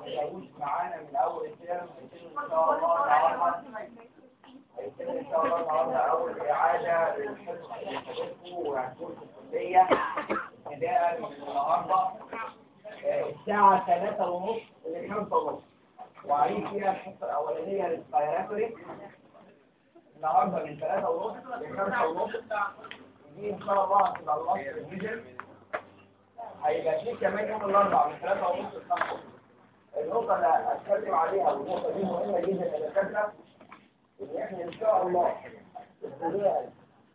تلاقوش معانا من اول الترم هيتم ان شاء الله النهارده هيتم ان شاء الله النهارده اول اعاده للحصص اللي فاتتكم وهتكون في الكليه ابتداء من النهارده آه، الساعه 3 ونص ل 5 ونص وعيد فيها الحصه الاولانيه للسبيراتوري النهارده من 3 ونص ل 5 ونص دي ان شاء الله هتبقى الله ريفيجن هيبقى في كمان يوم الاربعاء من 3 ونص ل 5 ونص النقطة اللي هتكلم عليها والنقطة دي مهمة جدا يا دكاترة إن إحنا إن شاء الله ابتداء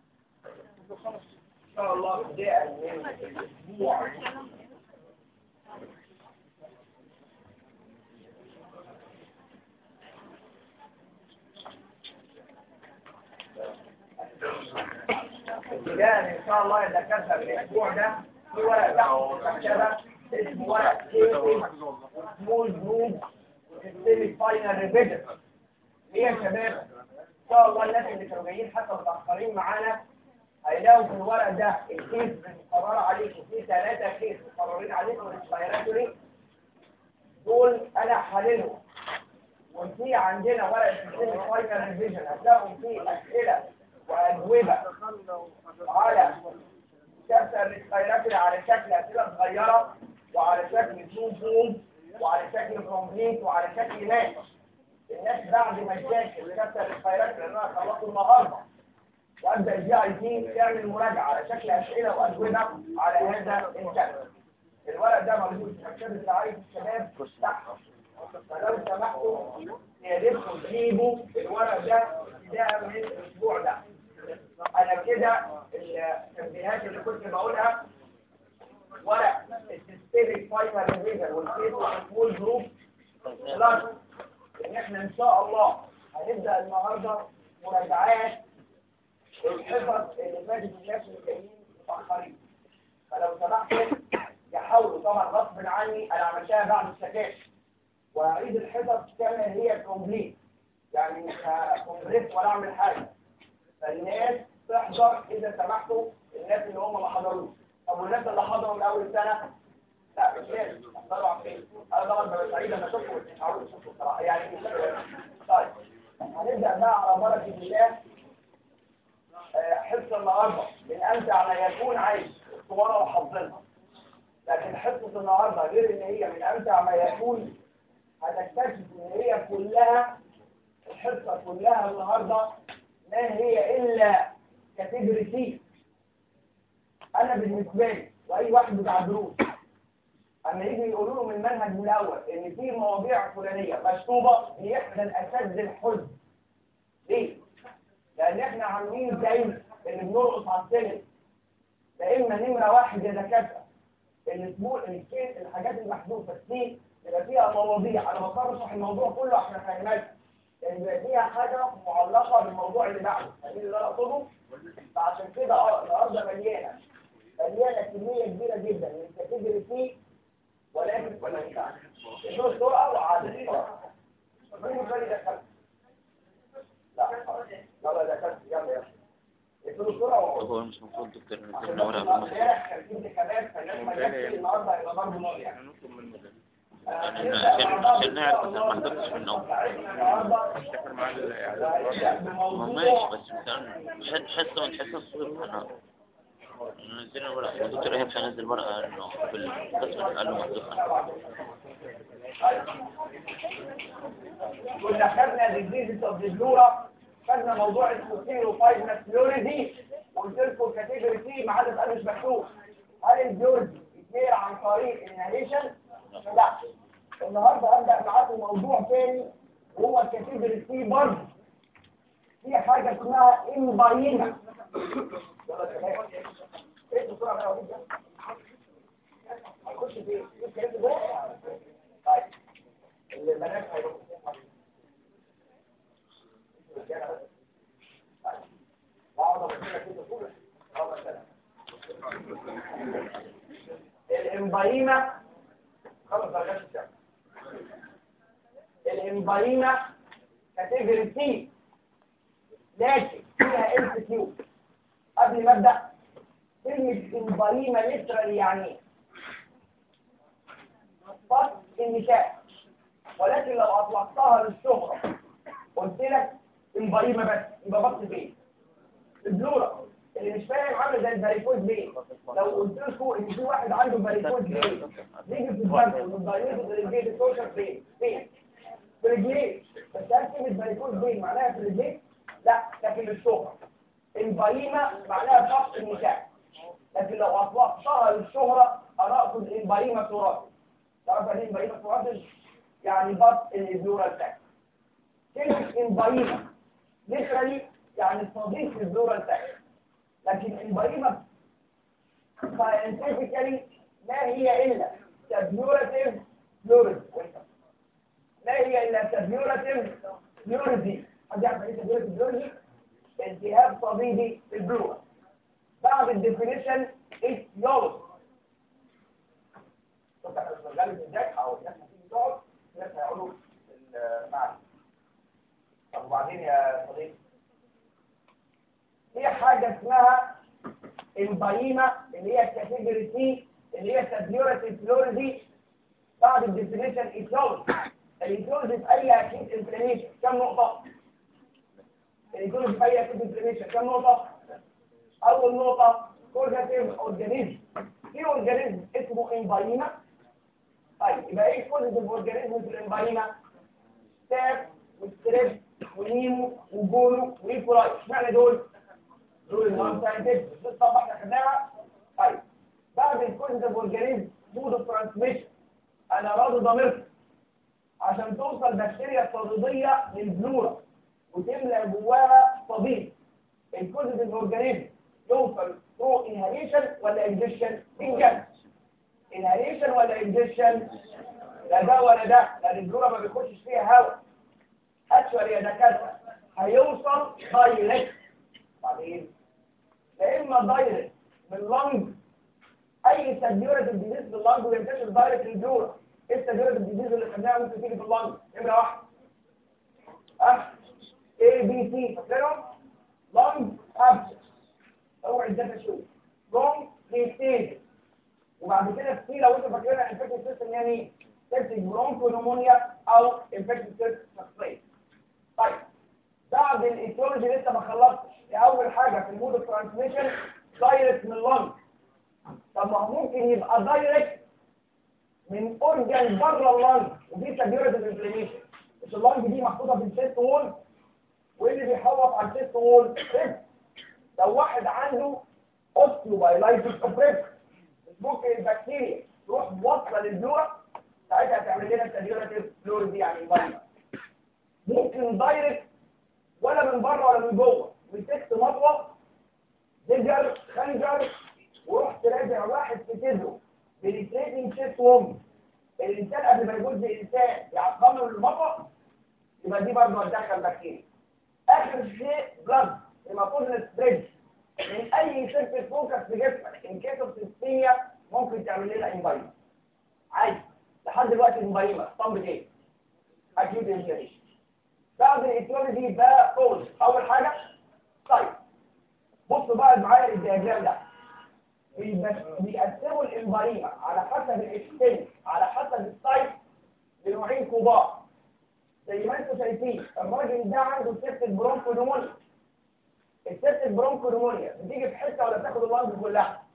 إن شاء الله ابتداء من الأسبوع ابتداء إن شاء الله يا دكاترة الأسبوع ده في ورق تحت المكتبة اسمه ورق كيسي سمول جروب سيستميك فاينل ريفيجن ايه يا شباب ان شاء الله الناس اللي كانوا جايين حتى متاخرين معانا هيلاقوا في الورق ده الكيس مقرر عليكم في ثلاثه كيس مقررين عليكم الاسبيراتوري دول انا حللهم وفي عندنا ورق السيستميك فاينل ريفيجن هتلاقوا فيه اسئله واجوبه على شابتر الاسبيراتوري على شكل اسئله صغيره وعلى شكل تو بوم وعلى شكل كومبليت وعلى شكل ماتش الناس بعد ما تذاكر شابتر الخيرات لان انا خلصته النهارده وابدا الجي اي تي تعمل مراجعه على شكل اسئله واجوبه على هذا الشكل الورق ده موجود في مكتبه رعايه الشباب تحت فلو سمحتوا يا تجيبوا الورق ده ابتداء من الاسبوع ده انا كده التنبيهات اللي كنت بقولها ورق السيستميك فاينل ريفيجن والكيس والفول جروب بلس ان احنا ان شاء الله هنبدا النهارده مراجعات الحصص اللي فاتت الناس اللي جايين متاخرين فلو سمحتوا يحاولوا طبعا غصب عني انا عملتها بعد السكاشن وهعيد الحصص كما هي كومبليت يعني مش هكمبريس ولا اعمل حاجه فالناس تحضر اذا سمحتوا الناس اللي هم ما حضروش طب والناس اللي حضروا من اول السنه لا مش لازم احضروا عارفين انا طبعا ببقى سعيد لما اشوفكم مش عاوز اشوفكم بصراحه يعني مش طيب هنبدا بقى على بركه الله آه، حصه النهارده من امتع ما يكون عايش الصوره وحافظينها لكن حصه النهارده غير ان هي من امتع ما يكون هتكتشف ان هي كلها الحصه كلها النهارده ما هي الا كاتيجوري سي انا بالنسبه لي واي واحد بتاع دروس اما يجي يقولوا له من المنهج من الاول ان في مواضيع فلانيه مكتوبه بيحزن اشد الحزن ليه؟ لان احنا عاملين زي اللي بنرقص على السلم يا اما نمره واحد يا دكاتره الاسبوع الكيس الحاجات المحذوفه دي يبقى فيها مواضيع انا بصرف الموضوع كله عشان افهمك لان يبقى فيها حاجه معلقه بالموضوع اللي بعده فاهمين اللي انا اقصده؟ فعشان كده اه النهارده مليانه مليانه كميه كبيره جدا من كاتيجوري سي ولكن ولا ينفع النور سرعه وعدد مين اللي دخل لا لا لا دخلت يلا يلا النور سرعه وعدد هو مش المفروض دكتور عشان نزلنا ورقة بس بالمصري امبارح كان في انتخابات فالناس ما جاتش النهارده هيبقى ضرب نار يعني عشان عشان عشان نعرف ان ما حضرتش من الاول ما ماشي بس مثلا حصة من حصص انا نزلنا ورقة الدكتور ايهاب كان نزل ورقة انه في القسم قال له مصدوقا كنا خدنا ديزيز اوف الفلورا خدنا موضوع الكوتيرو فايزنس فلوريدي وقلت لكم الكاتيجوري سي ما حدش قال مش مكتوب هل الجورج يتنقل عن طريق الانهاليشن؟ لا النهارده ابدا معاكم موضوع تاني وهو الكاتيجوري سي برضه في حاجه اسمها امباينا يلا يا شباب ايه بسرعه بقى يا وليد ده؟ هنخش فين؟ في الكلام ده؟ طيب البنات هيروحوا الإمبايمة خمس درجات الشمس الإمبايمة كاتيجوري سي لكن فيها ال كيو قبل ما ابدا كلمة إمبايمة ليترالي يعني ايه؟ فصل النساء ولكن لو اطلقتها للشهرة قلت لك البريمة بس يبقى بط فين البلورة اللي مش فاهم عامل زي الباريكوز بيه لو قلت لكم ان في واحد عنده باريكوز بيه نيجي في البرد من ضريبة الرجلين السوشيال فين فين في رجليه بس هل كلمة باريكوز بيه معناها في رجليه لا لكن الشهرة البريمة معناها شخص النكاح لكن لو اطلقتها للشهرة انا اقصد البريمة تراث تعرف يعني ايه البريمة تراث يعني بط البلورال تاك كلمة البريمة literally يعني صديق البلورال تاك لكن البريمة scientifically ما هي إلا suburative pleurisy ما هي إلا suburative pleurisy حد يعرف ايه suburative pleurisy؟ التهاب صديدي في البلورال بعد الديفينيشن اتيولوجي شوف احنا شغالين ازاي او الناس هتيجي تقعد الناس هيقعدوا المعنى طب وبعدين يا صديقي في حاجه اسمها البايمه اللي هي الكاتيجوري سي اللي هي سبيورتي فلوريدي بعد الديفينيشن ايتيولوجي الايتيولوجي في اي اكيد انفلاميشن كم نقطه الايتيولوجي في اي اكيد انفلاميشن كم نقطه اول نقطه كوزاتيف اورجانيزم في اورجانيزم اسمه امبايما طيب يبقى ايه كوزاتيف اورجانيزم في الامبايما ستاف وستريب ونيمو وبولو وإيكولاي اشمعنى دول دول النون ساينتفك طبعا احنا خدناها طيب بعد الكوزاتيف اورجانيزم مود اوف ترانسميشن انا راضي ضميرتي عشان توصل بكتيريا صديديه للبلورا وتملى جواها صديد الكوزاتيف اورجانيزم يوصل ثرو انهاليشن ولا انجكشن انجكشن انهاليشن ولا انجكشن لا ده ولا ده لان الجوره ما بيخشش فيها هواء اكشوال يا دكاتره هيوصل دايركت بعدين يا اما دايركت من اللنج اي سبيورتيف ديزيز في اللنج وينتشر دايركت للجوره ايه السبيورتيف ديزيز اللي خدناها ممكن تيجي في اللنج نمره واحده اه اي بي سي فاكرهم لنج ابسس اوعى ده تشوف جون كيستيج وبعد كده في لو انت فاكرها انفكتيف سيستم يعني ايه سيبتيك برونكو نمونيا او انفكتيف سيستم شخصيه طيب بعد الايتيولوجي لسه ما خلصتش اول حاجه في المود اوف ترانسميشن دايركت من اللنج طب ما هو ممكن يبقى دايركت من اورجان بره اللنج ودي سبيورتيف انفلاميشن مش اللنج دي محطوطه في الشيست وول وايه اللي بيحوط على الشيست وول لو واحد عنده اوستيوبايلايتس اوبريك ممكن البكتيريا تروح موصله للبلورا ساعتها تعمل لنا التديوراتيف فلور دي يعني بايظه ممكن دايركت ولا من بره ولا من جوه مسكت مطوه دجر خنجر ورحت راجع واحد في صدره بنتريتنج شيست ووم الانسان قبل ما يجوز الانسان يعقمه المطوه يبقى دي برضه هتدخل بكتيريا اخر شيء بلاد هيماتوجينس بريدج من اي سيرفيس فوكس في جسمك ان كيس اوف سيستيميا ممكن تعمل لنا انفايرمنت عادي لحد دلوقتي انفايرمنت طب ايه اكيد انفلاميشن بعد الايتيولوجي ده كوز اول حاجه طيب بصوا بقى معايا الدياجرام ده بيقسموا الانفايرمنت على حسب الاكستنت على حسب السايت لنوعين كبار زي ما انتم شايفين الراجل ده عنده سيستم برونكو نمونيا الست برونكو نمونيا بتيجي في حته ولا تاخد اللنج كلها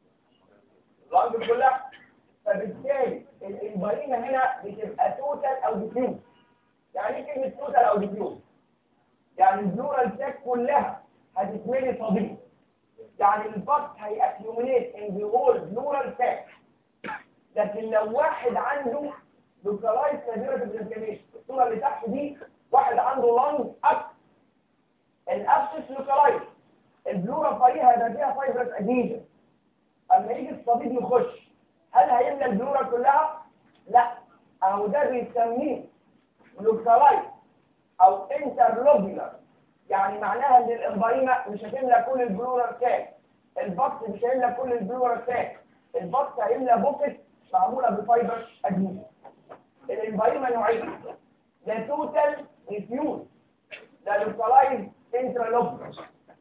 اللنج كلها فبالتالي البريمه هنا بتبقى توتال او ديفيوز يعني ايه كلمه توتال او ديفيوز يعني البلورال تاك كلها هتتملي صديق يعني البط هيأكيومينيت ان ذا هول بلورال تاك لكن لو واحد عنده لوكالايز سيفيرتيف انفلاميشن الصوره اللي تحت دي واحد عنده لانج اب الابسس لوكالايز البلورا فريها هيبقى فيها فايبرس اديجن اما يجي الصديد يخش هل هيملى البلورا كلها لا اهو ده بيسميه لوكالايز او انترلوبيولار يعني معناها ان الانبريمه مش هتملى كل البلورا كاك البط مش هيملى كل البلورا كاك البط هيملى بوكت معموله بفايبر اديجن الانبريمه نوعين لا توتال ريفيوز لا لوكالايز انترالوبيولار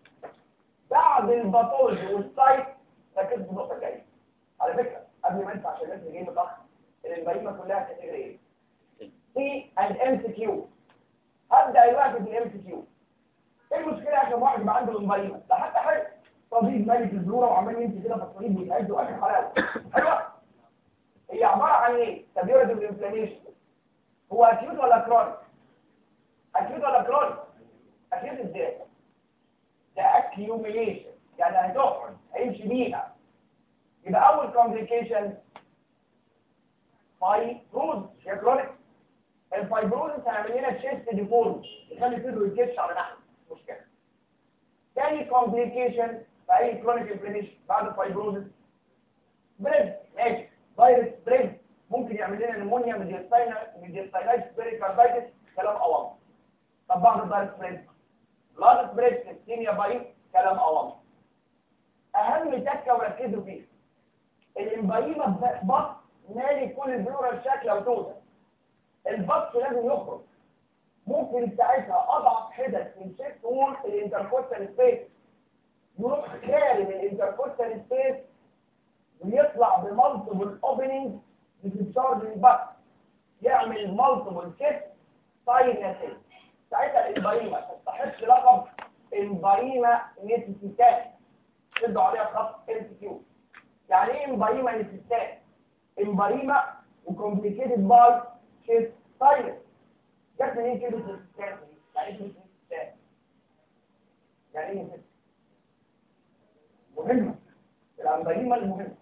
بعد الباثولوجي والسايت ركز في النقطه الجايه على فكره قبل ما انت عشان الناس اللي جايه متاخر الانبريمه كلها كاتيجوري ايه؟ في الام سي كيو هبدا دلوقتي في الام سي كيو ايه المشكله عشان واحد يبقى عنده امبريما ده حتى حلو طبيب ملك الزوره وعمال يمشي كده في الطريق بيتهز واخر حلاوه حلوه هي عباره عن ايه سبيورتيف انفلاميشن هو اكيوت ولا كرونيك اكيوت ولا كرونيك اكيوت ازاي ده اكيوميليشن يعني هتقعد هيمشي بيها يبقى اول كومبليكيشن فايبروز يا كرونيك الفايبروز هيعمل لنا تشيست ديفورم يخلي صدره يتكش على ناحيه مشكله تاني كومبليكيشن في اي كرونيك انفلاميشن بعد الفايبروز بريد ماشي فيروس بريد ممكن يعمل لنا نمونيا ميديستاينا ميديستاينايتس بيريكاردايتس كلام اوام طب بعد الفيروس بريد بلاد بريد سيستيميا باي كلام اوام اهم تكه وركزوا فيها الامبايما بط مالي كل البلورال شكل او توزن البط لازم يخرج ممكن ساعتها اضعف حدث من شيفت وول الانتركوستال سبيس يروح خارج الانتركوستال سبيس ويطلع بمالتيبل اوبننج بتتشارج البط يعمل مالتيبل كيس ساينسز ساعتها الامبايما تستحق لقب امبايما نيسيسيتات شدوا عليها خط ام كيو يعني ايه امبايما نيسيسيتات امبايما وكومبليكيتد باي شيست ساينس جت منين كلمه نيسيسيتات دي؟ يعني ايه كلمه نيسيسيتات؟ يعني ايه نيسيسيتات؟ مهمه الامبايما المهمه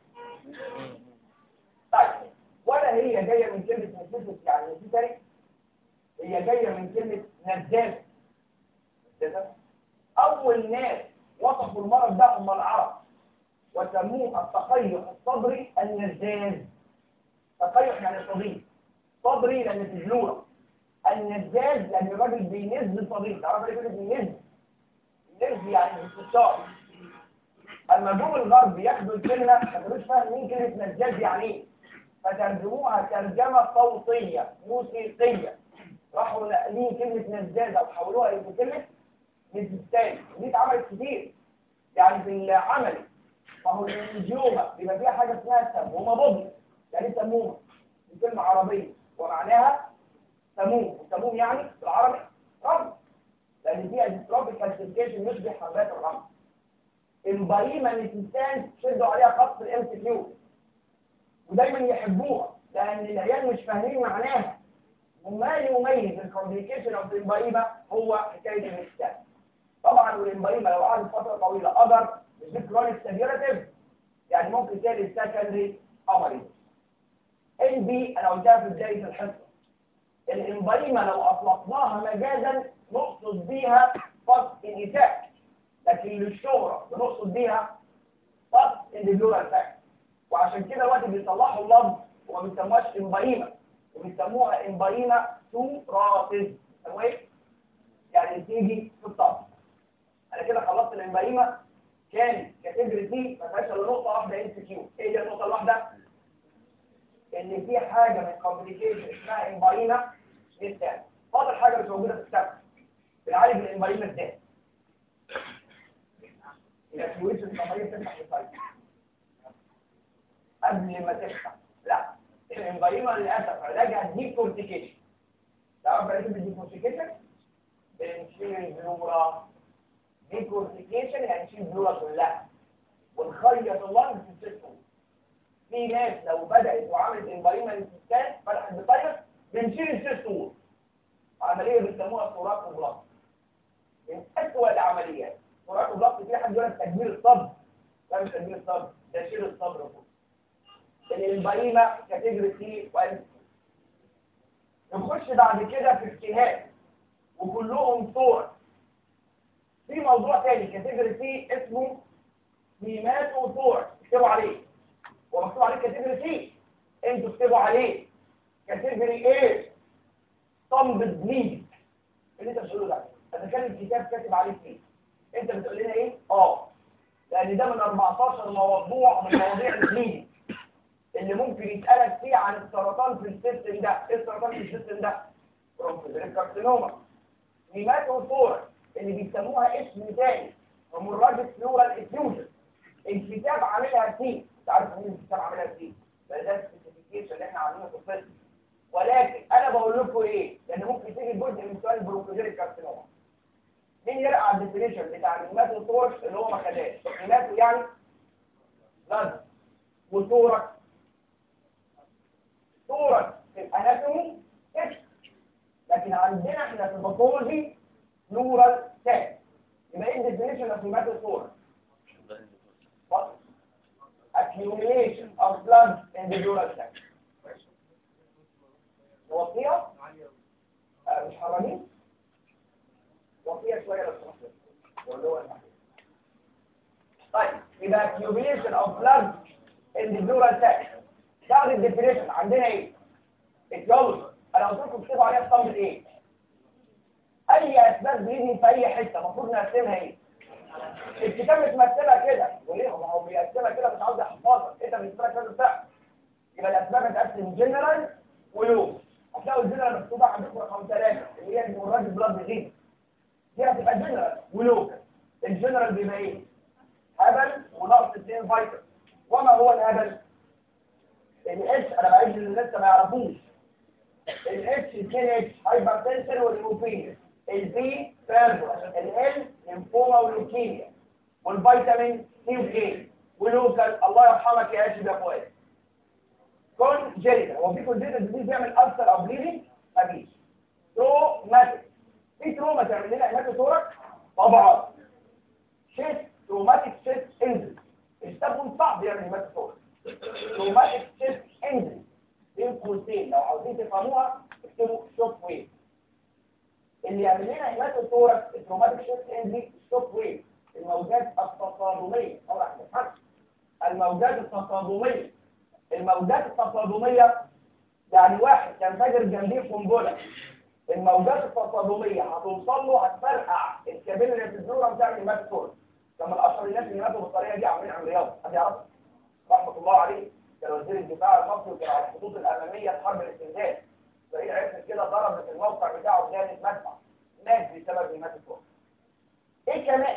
طيب ولا هي جايه من كلمه نيسيسيتي يعني نيسيسيتي هي جايه من كلمه نزاز اول ناس وصفوا المرض ده هم العرب وسموه التقيح الصدري النزاز تقيح يعني صديق صدري لان في الجلوره النزاز لان الراجل بينز صديق تعرف ايه كده بينز بينز يعني استشار اما جم الغرب ياخدوا الكلمه ما كانوش فاهمين كلمه نزاز يعني ايه فترجموها ترجمه صوتيه موسيقيه راحوا ناقلين كلمه نزاز او حولوها الى كلمه نزستان دي اتعملت كتير يعني في العمل فهو الانجيوما بيبقى فيها حاجه اسمها سمومه بضل يعني سمومه دي كلمه عربيه ومعناها سموم والسموم يعني بالعربي رمل لان فيها ديستروفيك كالسيفيكيشن يشبه حبات الرمل امبايما نيسيستان شدوا عليها خط الام سي كيو ودايما يحبوها لان العيال مش فاهمين معناها وما يميز الكومبليكيشن اوف الامبايما هو حكايه النيسيستان طبعا والامبايما لو قعدت فتره طويله قدر مش كرونيك سيفيراتيف يعني ممكن تاني سكندري امري ان بي انا قلتها في بدايه الحصه الامبايما لو اطلقناها مجازا نقصد بيها فصل النساء لكن للشهره بنقصد بيها فصل الديبلورال فاكت وعشان كده الوقت بيصلحوا اللفظ وما بيسموهاش امبايما وبيسموها امبايما سوراتيز ايه؟ يعني تيجي في الطبع انا كده خلصت الامبايما كان كاتيجوري سي ما فيهاش الا نقطه واحده ام سي كيو ايه هي النقطه الواحده ان في حاجه من كومبليكيشن اسمها امبايما للثاني فاضل حاجه مش موجوده في الكتاب بنعالج الامبايما ازاي الاكيويشن الطبيعيه بتفتح السايت قبل ما تفتح لا الامبايما للاسف علاجها ديكورتيكيشن تعرف يعني ايه الديكورتيكيشن بنشيل البلورا ديكورتيكيشن يعني نشيل البلورا كلها ونخيط اللنج في السيستم في ناس لو بدأت وعملت امبايما للسيستان فتحت بطيرس بنشيل السيستول عملية بيسموها سوراك بلاك من أسوأ العمليات سوراك بلاك في حد يقول لك تجميل الصبر لا مش تجميل الصبر ده شيل الصبر فوق الامبايما كاتيجوري سي وان نخش بعد كده في اجتهاد وكلهم صور في موضوع تاني كاتيجوري سي اسمه ميماتو صور اكتبوا عليه هو مكتوب عليه كاتيجوري سي انتوا اكتبوا عليه كاتيجوري ايه صمد بليد اللي انت بتقوله ده اذا كان الكتاب كاتب عليه سي انت بتقول لنا ايه اه لان ده من 14 موضوع من مواضيع البليد اللي ممكن يسالك فيه عن السرطان في السيستم ده ايه السرطان في السيستم ده كارسينوما هيماتوفور اللي بيسموها اسم تاني هيموراجيك فلورال افيوجن الكتاب عاملها سي انت عارف مين الكتاب عاملها سي ده ده السبيسيفيكيشن اللي احنا عاملينه في الفيلم ولكن انا بقول لكم ايه ده برونكوجينيك كارسينوما مين يرقع على الديفينيشن بتاع الهيماتوثوركس اللي هو ما خدهاش الهيماتو يعني بلد وثوركس ثوركس في الاناتومي اكس لكن عندنا احنا في الباثولوجي نورال تاج يبقى ايه الديفينيشن اوف هيماتوثوركس accumulation of blood in the neural sac وطية آه مش حرامين وطية شوية لو سمحت واللي هو المحيط. طيب يبقى accumulation of blood in the neural sac بعد الديفينيشن عندنا ايه؟ اتجوز انا قلت لكم اكتبوا عليها اسطمبة ايه؟ اي اسباب بيجي في اي حته المفروض نقسمها ايه؟ الكتاب متمثلها كده وليه ما هو بيقسمها كده مش عاوز يحفظها انت بالنسبه لك لازم تعرف يبقى الاسباب هتقسم جنرال ولو هتلاقوا الجنرال مكتوبه عندكم رقم ثلاثه اللي هي المراد بلاد غير دي هتبقى جنرال ولو الجنرال بيبقى ايه؟ هبل ونقص اثنين فيتامين وما هو الهبل؟ الاتش انا بعيد اللي لسه ما يعرفوش الاتش 2 اتش هايبرتنشن والهيموفيليا البي فيربو ال ليمفوما ولوكيميا والفيتامين سي وكي ولوكال الله يرحمك يا اشي يا اخويا كون جيريتا هو في كونجيريتا دي بيعمل اكثر او بليدنج مفيش تروماتيك في تروما تعمل لنا هيماتوثوركس طبعا شيست تروماتيك شيست انزل الشاب صعب يعمل هيماتوثوركس تروماتيك شيست انزل بين قوسين لو عاوزين تفهموها اكتبوا شوك ويف اللي يعمل لنا هيماتوثوركس التروماتيك شيست انزل شوك ويف الموجات التصادميه طبعا احنا الموجات التصادميه الموجات التصادميه يعني واحد كان فاجر جنبيه قنبله الموجات التصادميه هتوصل له هتفرقع الكابيلة في الذره بتاع الهيماتوثوركس كما الاشهر الناس اللي ماتوا بالطريقه دي عاملين عن رياض حد يعرف رحمه الله عليه كان وزير الدفاع المصري وكان على الخطوط الاماميه في حرب الاستنزاف فهي عرفت كده ضربت الموقع بتاعه بجانب مدفع مات بسبب الهيماتوثوركس ايه كمان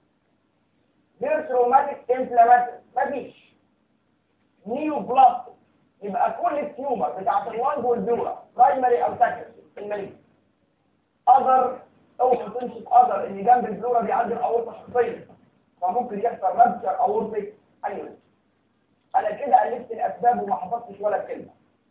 غير تروماتيك انفلاماتوري مفيش نيو بلاستيك يبقى كل التيومر بتاعت الوانج والبيورا برايمري او سكندري المريض اذر اوعى تمشي اذر اللي جنب البلورا بيعدي الاورطه شخصيا فممكن يحصل ربشر اورطي ايوه انا كده الفت الاسباب وما حفظتش ولا كلمه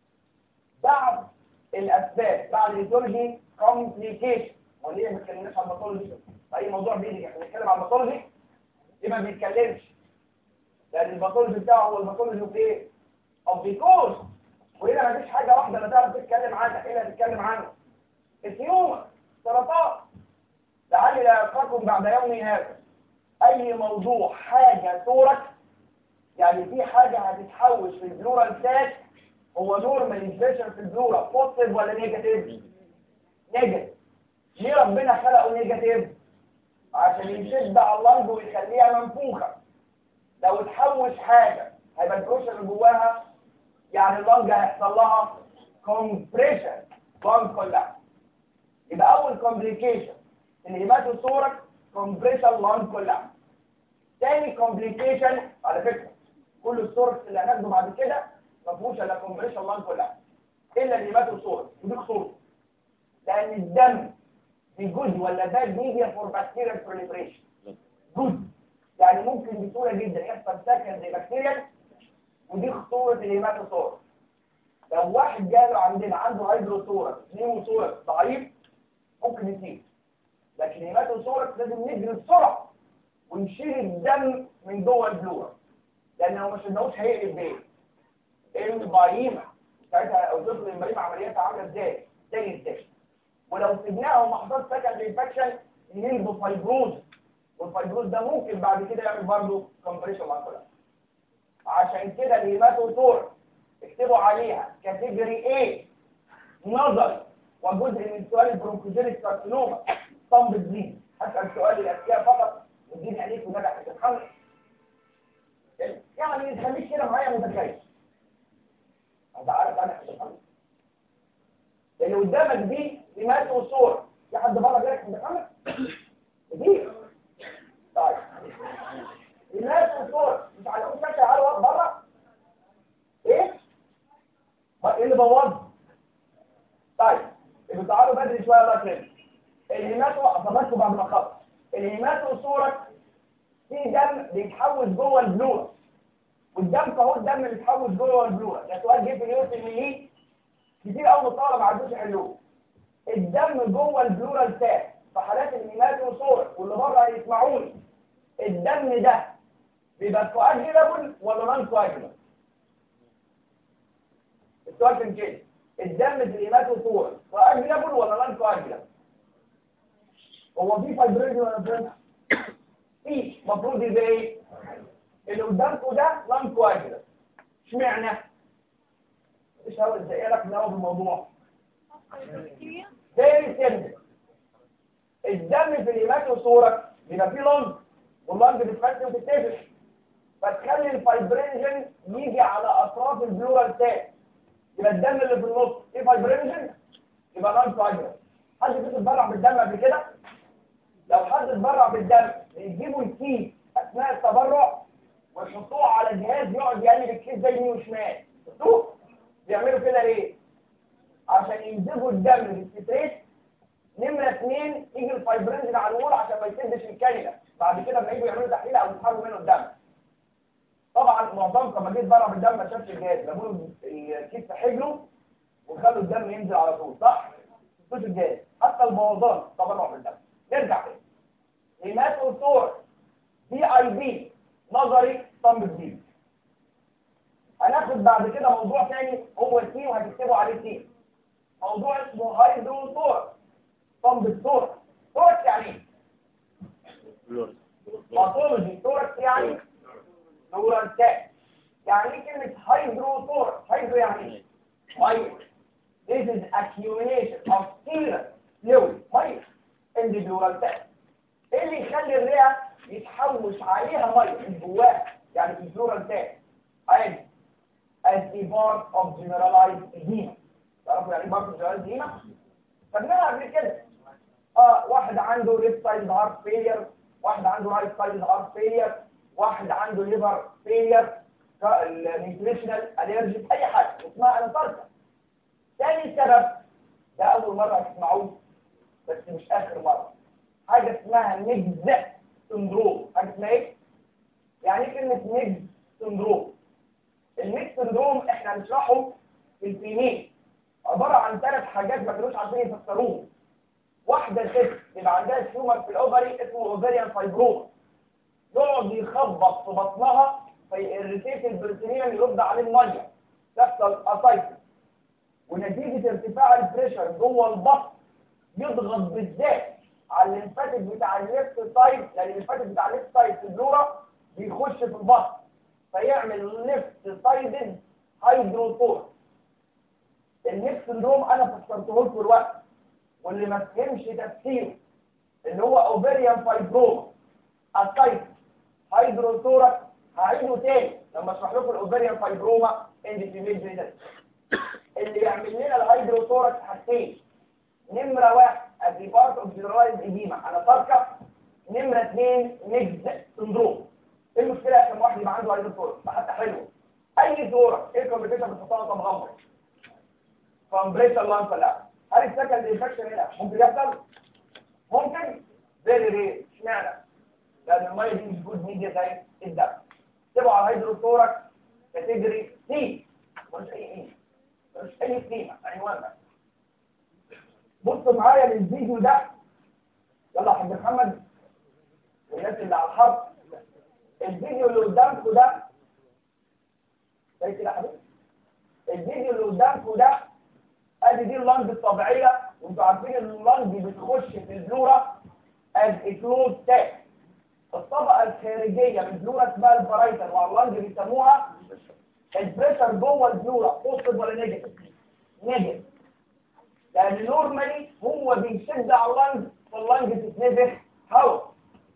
بعد الاسباب بعد الايديولوجي كومبليكيشن وليه ما اتكلمناش عن الباثولوجي اي موضوع بيجي احنا بنتكلم عن الباثولوجي يبقى ما بيتكلمش لان الباثولوجي بتاعه هو الباثولوجي في ايه؟ اوف بيكوز وهنا ما فيش حاجه واحده لا تعرف تتكلم عنها الا تتكلم عنها التيومر سرطان لعلي لا يلقاكم بعد يومي هذا اي موضوع حاجه صورك يعني في حاجه هتتحوش في البلورال ساك هو نورماليزيشن في البلورا بوزيتيف ولا نيجاتيف نيجاتيف ليه ربنا خلقه نيجاتيف عشان يشد على اللنج ويخليها منفوخه لو اتحوش حاجه هيبقى البروشن اللي جواها يعني اللنج هيحصل لها كومبريشن لنج كلها يبقى اول كومبليكيشن الهيماتوثوركس كومبريشن لنج كلها تاني كومبليكيشن على فكره كل الثوركس اللي هناخده بعد كده ما فيهوش الا كومبريشن لنج كلها الا الهيماتوثوركس ودي خطوره لان الدم دي جود ولا باد ميديا فور بكتيريال بروليفريشن جود يعني ممكن بسهوله جدا يحصل سكند بكتيريال ودي خطوره الهيماتوثوركس لو واحد جاله عندنا عنده هيدروثوركس نيموثوركس ضعيف ممكن يسيب لكن الهيماتوثوركس لازم نجري بسرعه ونشيل الدم من جوه البلورا لان لو ما شلناهوش هيقلب بايه؟ البريمه ساعتها اوصف لي البريمه عملياتها عامله ازاي؟ زي ازاي؟ ولو سيبناها وما حصلش سكند انفكشن يجيب فايبروز والفايبروز ده ممكن بعد كده يعمل برضه كومبريشن مع الكلام عشان كده الهيماتوثور اكتبوا عليها كاتيجوري A نظري وجزء من سؤال البرونكوجينيك كارسينوما صمب الزين هسأل سؤال الأذكياء فقط واديني عليك ونجح تتحمل يعني تخليك كده معايا متخيل انت عارف انا هتتحمل اللي قدامك دي سمات وصور في حد بره غيرك متحمل دي طيب سمات وصور مش على كل شكل تعالوا بره ايه ايه اللي بوظ طيب يبقى تعالوا بدري شويه الله يكرمك الهيماتو أصابتكم بعد ما خلص الهيماتو صورة في دم بيتحوش جوه البلورة والدم فهو الدم اللي بيتحوش جوه البلورة ده سؤال جه في اليوم اللي كتير قوي الطلبة ما عندوش يحلوه الدم جوه البلورة الساك في حالات الهيماتو صورة واللي بره هيسمعوني الدم ده بيبقى كواجيلابل ولا نون كواجيلابل السؤال كان كده الدم في الهيماتو صورة كواجيلابل ولا نون كواجيلابل هو في فايبرينج ولا فرنش في المفروض يبقى ايه اللي قدامكم ده نون كواجيلابل اشمعنى مش هقول ازاي لك من اول الموضوع فيري سيمبل الدم في الهيماتو صورة بيبقى فيه لونج واللونج بتفتح وتتفش فتخلي الفايبرينجن يجي على اطراف البلورال تاج يبقى الدم اللي في النص ايه فايبرينجن يبقى نون فايبر حد فيكم اتبرع بالدم قبل كده لو حد اتبرع بالدم يجيبوا الكيس اثناء التبرع ويحطوه على جهاز يقعد يقلب الكيس ده يمين وشمال شفتوه بيعملوا كده ليه عشان ينزفوا الدم بالستريت نمرة اثنين يجي الفايبرينجن على الوول عشان ما يسدش الكانيلا بعد كده لما يجوا يعملوا تحليل او يسحبوا منه الدم طبعا معظمكم لما جيت بره بالدم ما شافش الجهاز جابوا له الكيس في حجره وخلوا الدم ينزل على طول صح؟ ما شفتوش الجهاز حتى البوظان تبرع بالدم نرجع تاني هيماتو صور دي اي بي نظري صم جديد هناخد بعد كده موضوع تاني هو التي وهتكتبوا عليه تي موضوع اسمه هايدرو صور صم الصور صورة يعني ايه؟ باثولوجي ثوركس يعني ثوركس يعني ايه كلمة هيدرو ثوركس هيدرو يعني ايه؟ ميه This is accumulation of serum fluid ميه in the pleural sac ايه اللي يخلي الرئة يتحوش عليها ميه من جواها يعني في البلورال sac عادي as a part of generalized edema تعرفوا يعني ايه part of generalized edema؟ خدناها قبل كده اه واحد عنده left side heart failure واحد عنده رايت سايد هارت فيلير واحد عنده ليفر فيلير النيوتريشنال الرجي اي حاجه اسمها انفاركتا ثاني سبب ده اول مره هتسمعوه بس مش اخر مره حاجه اسمها نيجز سندروم حاجه اسمها ايه يعني ايه كلمه نيجز سندروم النيجز سندروم احنا هنشرحه في الفيميل عباره عن ثلاث حاجات ما كانوش عارفين يفسروهم واحدة ست يبقى عندها تيومر في الاوفري اسمه اوفريان فايبروما يقعد يخبط في بطنها فيرتيت البريتونيوم يرد عليه الميه تحصل اسايتس ونتيجة ارتفاع البريشر جوه البطن يضغط بالذات على الليمفاتيك بتاع الليفت سايد لان الليمفاتيك بتاع الليفت سايد في البلورا بيخش في البطن فيعمل ليفت سايدد هيدروتور النيك سندروم انا فسرته لكم الوقت واللي ما فهمش تفسيره اللي هو اوفيريان فايبروما اسايت هيدروثوركس هعيده تاني لما اشرح لكم الاوفيريان فايبروما انديفيميل اللي يعمل لنا الهيدروثوركس حاجتين نمره واحد ادي بارت اوف جنرالايز اديما انا تركه نمره اثنين نيكز سندروم ايه المشكله عشان واحد يبقى عنده هيدروثوركس حتى حلو اي ثورة ايه الكومبليكيشن بتحطها مغمض كومبريشن لانس لا هل السكند انفكشن هنا ممكن يحصل ممكن فيري رير اشمعنى لان الميه دي مش جود ميديا زي الدم تبقوا على هيدروثوركس كاتيجوري سي مش اي ايه مش اي قيمه عنوان بس بصوا معايا للفيديو ده يلا يا حاج محمد والناس اللي على الحرب الفيديو اللي قدامكم ده زي كده يا حبيبي الفيديو اللي قدامكم ده ادي دي اللنج الطبيعيه وانتوا عارفين ان اللنج بتخش في البلورا از كلوز تاك الطبقه الخارجيه من البلورا اسمها البرايتر وعلى اللنج بيسموها البريشر جوه البلورا بوزيتيف ولا نيجاتيف نيجاتيف لان نورمالي هو بيشد على اللنج فاللنج تتنفخ هواء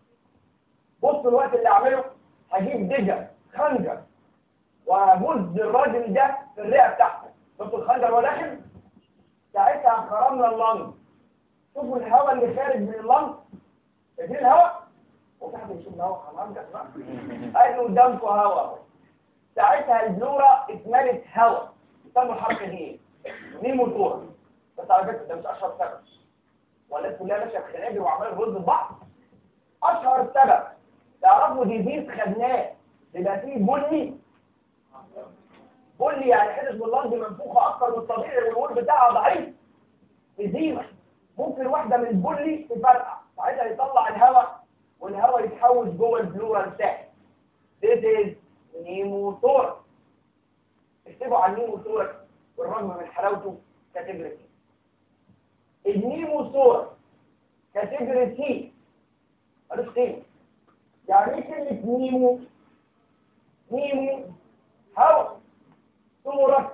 بصوا الوقت اللي اعمله هجيب دجا خنجر وهبز الراجل ده في الرئه بتاعته بصوا الخنجر هو داخل ساعتها خرمنا اللنج شوفوا الهواء اللي خارج من اللنج شايفين الهواء وفي حد يشوف الهواء حمام ده ادي قدامكم هواء ساعتها البلورة اتملت هواء يسموا الحركه دي ايه؟ مين موتور بس على فكره ده مش اشهر سبب ولا كلها ماشيه في خناجر وعمال يرد في بعض اشهر سبب تعرفوا ديزيز خدناه يبقى فيه بني بني يعني حدث باللنج منفوخه اكتر من الطبيعي والوول بتاعها ضعيف ازيمه ممكن واحده من البني تفرقع ساعتها يطلع الهواء والهواء يتحوش جوه البلورال ساك This is نيموثوركس اكتبوا عن النيموثوركس والرغم من حلاوته كاتيجوري سي النيموثوركس كاتيجوري سي مالوش قيمه يعني ايه كلمه نيمو نيمو هواء ثوركس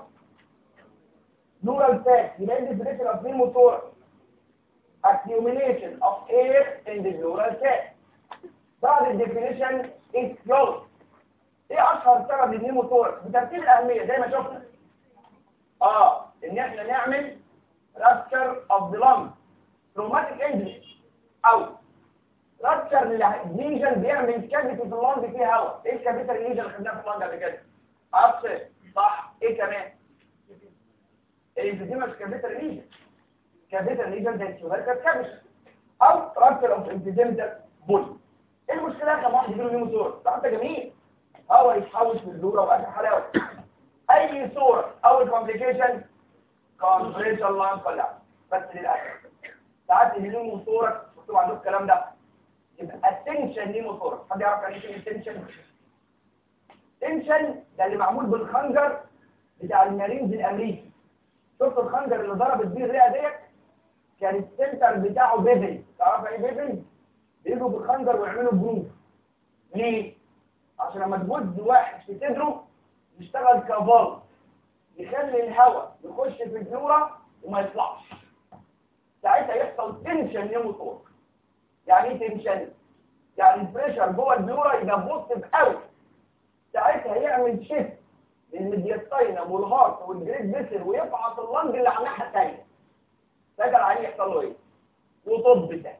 نورال ساك يبقى دي definition of pneumothorax accumulation of air in the neural sac بعد الديفينيشن is closed ايه اشهر سبب للنيموثوركس بترتيب الاهميه زي ما شفنا اه ان احنا نعمل rupture of the lung traumatic injury او rupture ليجن بيعمل كافيتي في اللنج فيه هواء ايه الكافيتر ليجن اللي خدناها في اللنج قبل كده ابسط صح ايه كمان الانفيزيما مش كافيتر ليجن كافيتر ليجن ده السوبركات كابش او rupture of انفيزيمتر بول ايه المشكله كم واحد يجيله نيموثوركس ده انت جميل هو يتحوش من الدوره واخر حلاوه اي صوره اول كومبليكيشن كونفريشن لاين كولابس بس للاسف ساعات النيموثوركس مكتوب عندكم الكلام ده يبقى اتنشن نيموثوركس حد يعرف يعني ايه تنشن تنشن ده اللي معمول بالخنجر بتاع المارينز الامريكي شفت الخنجر اللي ضربت بيه الرئه ديت كان السنتر بتاعه بيفل تعرف ايه بيفل بيجوا بالخنجر ويعملوا بروف ليه عشان لما تجد واحد في صدره يشتغل كفال يخلي الهواء يخش في الدورة وما يطلعش ساعتها يحصل تنشن نيموتور يعني ايه تنشن يعني البريشر جوه الدورة يبقى بوزيتيف قوي ساعتها يعمل شيفت للميدياستاينم والهارت والجريد بيسل ويفعص اللنج اللي على الناحيه الثانيه فاكر عليه يحصل له ايه وطب ده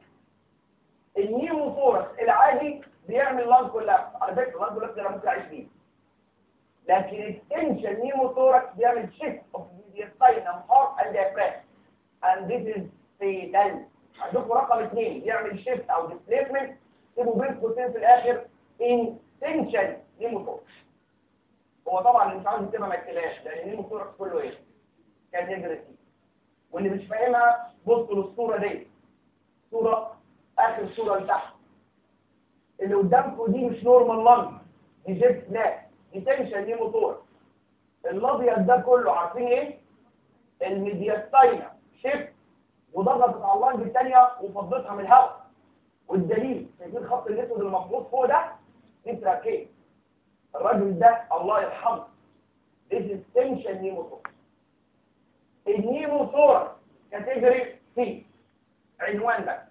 النيموثوركس العادي بيعمل لانج كولابس على فكره اللانج كولابس ده انا ممكن اعيش فيه لكن التنشن نيموثوركس بيعمل شيفت اوف ميدياستاينم هارت اند diaphragm and this is fatal عندكم رقم اثنين بيعمل شيفت او ديسبيسمنت سيبوا بين قوسين في الاخر ان تنشن نيموثوركس هو طبعا اللي مش عاوز يكتبها ما يكتبهاش لان النيموثوركس كله ايه؟ كان يجري واللي مش فاهمها بصوا للصوره دي صوره اخر صوره لتحت اللي قدامكم دي مش نورمال لانج دي جيت لا دي تنشن دي موتور الابيض ده كله عارفين ايه الميدياستاينا شيفت وضغطت على اللانج الثانيه وفضتها من الهواء والدليل شايفين الخط الاسود المفروض فوق ده دي تراكيه الراجل ده الله يرحمه this is tension pneumothorax النيموثوركس كاتيجوري سي عنوان بقى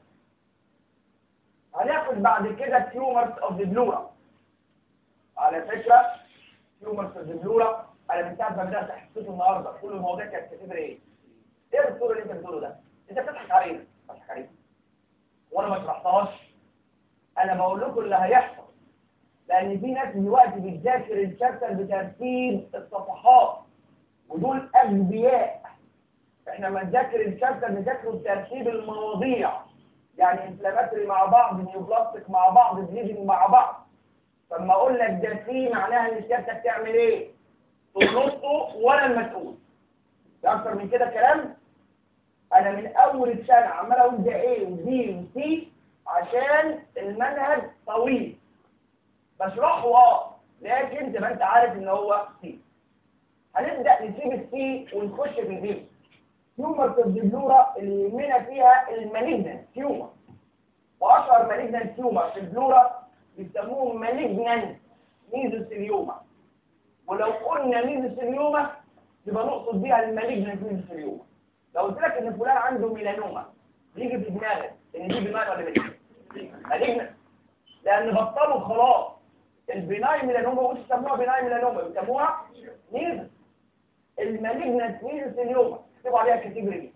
هناخد بعد كده تيومرز اوف ذا بلورا على فكره تيومرز اوف ذا بلورا انا من ساعه ما بدات حسيته النهارده كل المواضيع كانت كاتبه ايه؟ ايه الصوره اللي انت بتقوله ده؟ انت بتضحك علينا بتضحك علينا وانا ما شرحتهاش انا بقول لكم اللي هيحصل لان في ناس دلوقتي بتذاكر الشابتر بترتيب الصفحات ودول اغبياء احنا ما نذاكر الشابتر نذاكره بترتيب المواضيع يعني انفلاماتوري مع بعض نيوبلاستيك مع بعض بليدنج مع بعض فلما اقول لك ده في معناها ان الشبكه بتعمل ايه تنصه ولا المسؤول ده اكتر من كده كلام انا من اول السنه عمال اقول ده ايه وبي وسي عشان المنهج طويل بشرحه اه لكن تبقى انت عارف ان هو سي هنبدا نسيب السي ونخش في البي تيومر البلورا اللي يهمنا فيها المالجنان تيومر واشهر مالجنان تيومر في البلورا بيسموه مالجنان ميزوثيليوما ولو قلنا ميزوثيليوما يبقى نقصد بيها المالجنان ميزوثيليوما لو قلت لك ان فلان عنده ميلانوما يجي في دماغك ان دي بناء ولا مالجنان مالجنان لان بطلوا خلاص البناي ميلانوما مش يسموها بناي ميلانوما بيسموها ميزو المالجنان ميزوثيليوما اكتبوا عليها كاتيجوري بي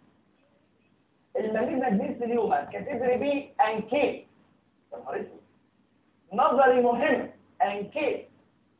المالجنت ميثيليوما كاتيجوري بي انكي يا نهار اسود نظري مهم انكي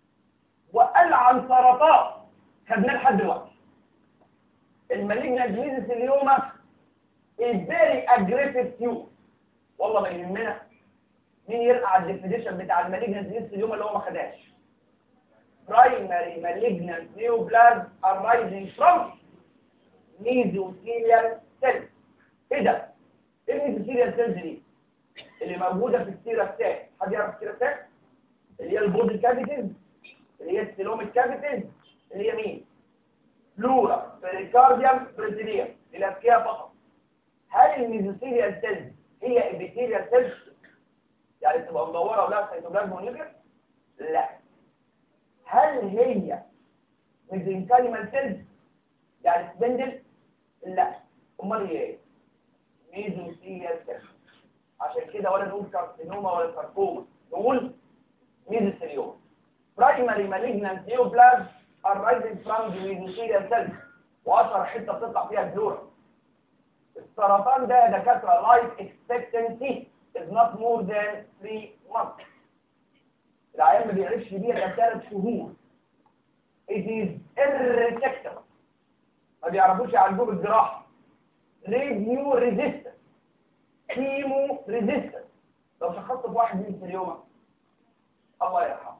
والعن سرطان خدناه لحد دلوقتي المالجنت ميثيليوما is a very aggressive tube والله ما يهمنا مين يرقع على الديفينيشن بتاع المالجنس لسه اليوم اللي هو ما خدهاش primary malignant neoplasm arising from mesothelial cells ايه ده؟ ايه الميزوثيليال سيلز دي؟ اللي موجوده في السيراستات حد يعرف السيراستات؟ اللي هي البودي كافيتيز اللي هي السيلوميك كافيتيز اللي هي مين؟ فلورا بريكارديوم بريزيليوم الاذكياء فقط هل الميزوثيليال سيلز هي ابيثيليال سيلز؟ يعني تبقى مدوره ولها سيتوبلازم ونيوكليس؟ لا هل هي ميزنكاليمال سيلز؟ يعني سبندل؟ لا امال هي ايه؟ ميزوثيليال سيلز عشان كده ولا نقول كارسينوما ولا ساركوما نقول ميزوثيليوما primary malignant neoplasm arising from the mesothelial cells واشهر حته بتطلع فيها البلورا السرطان ده يا دكاتره life expectancy is not more than 3 months العيان ما بيعيش بيها ده ثلاث شهور it is irresectable ما بيعرفوش يعالجوه بالجراحه راديو ريزيستنس كيمو ريزيستنس لو شخصت في واحد من اليوم الله يرحمه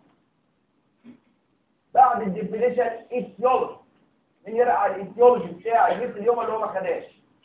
بعد الديفينيشن ايتيولوجي من يرقع على الايتيولوجي بتاع الجسم اليوم اللي هو ما خداش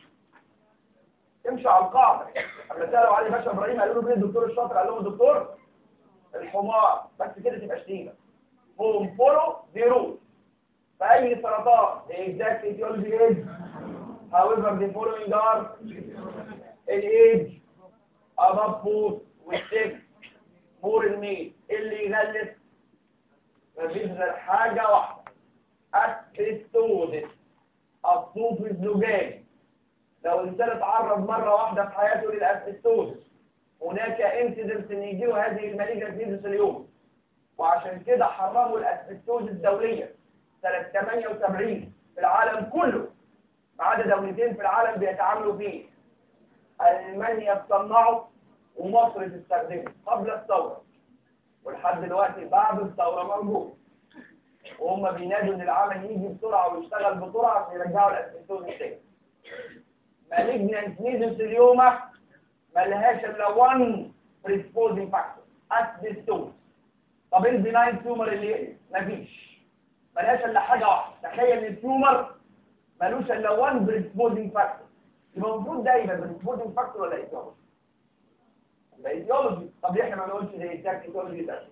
امشي على القاعده لما سالوا علي باشا ابراهيم قالوا له مين الدكتور الشاطر قال لهم الدكتور الحمار بس كده تبقى شتيمه هم فولو ذي رول فاي سرطان exact etiology is however the following are الage above food والسكس مور الميل اللي يغلس مفيش غير حاجة واحدة اسبستوزس الصوف الزجاجي لو الانسان اتعرض مرة واحدة في حياته للاسبستوزس هناك انسيدنس ان يجيله هذه المالجة في اليوم وعشان كده حرموا الاسبستوزس دوليا سنة 78 في العالم كله ما عدا دولتين في العالم بيتعاملوا فيه ألمانيا تصنعه ومصر تستخدمه قبل الثورة ولحد دلوقتي بعد الثورة موجود وهم بينادوا ان العمل يجي بسرعة ويشتغل بسرعة عشان يرجعوا الاسبستوز تاني مالجنانت ميزوثيليوما ملهاش الا 1 بريسبوزنج فاكتور اسبستوز طب ايه البناين تيومر اللي مفيش ملهاش الا حاجة واحدة تخيل ان التيومر ملوش الا 1 بريسبوزنج فاكتور يبقى المفروض ده يبقى بريسبوزنج فاكتور ولا ايتيولوجي يبقى ايتيولوجي طب ليه احنا ما نقولش زي التاك ايتيولوجي ده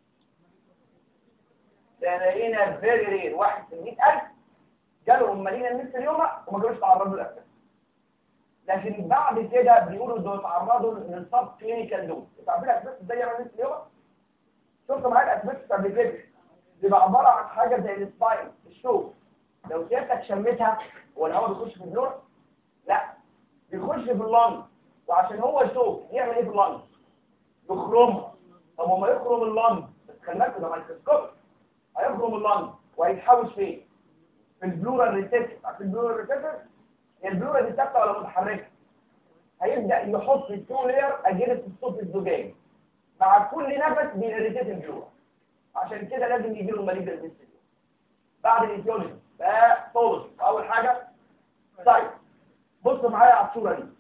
ده لقينا فيري رير واحد في 100000 جالهم مالينا النص اليوم وما جالوش تعرضوا للاسف لكن بعد كده بيقولوا دول تعرضوا للسب كلينيكال دوز انتوا عارفين الاسباب ازاي يعمل النص اليوم شفتوا معايا الاسباب قبل كده بيبقى عباره عن حاجه زي السباين الشوك لو سيادتك شميتها هو الهواء بيخش في البلور لا بيخش في اللنج وعشان هو شوك يعمل ايه في اللنج يخرمها طب وما يخرم اللنج بس خلي بالكوا ده مايكروسكوب هيخرم اللنج وهيتحوش فين في البلورال ريسبتور عارف البلورال ريسبتور هي البلورال دي ثابته ولا متحركه هيبدا يحط التو لير اجهزه الصوت الزجاجي مع كل نفس بيريتيت البلورال عشان كده لازم يجي له ماليجر ديستريو بعد الايتيولوجي بقى طولس اول حاجه طيب بصوا معايا على الصوره دي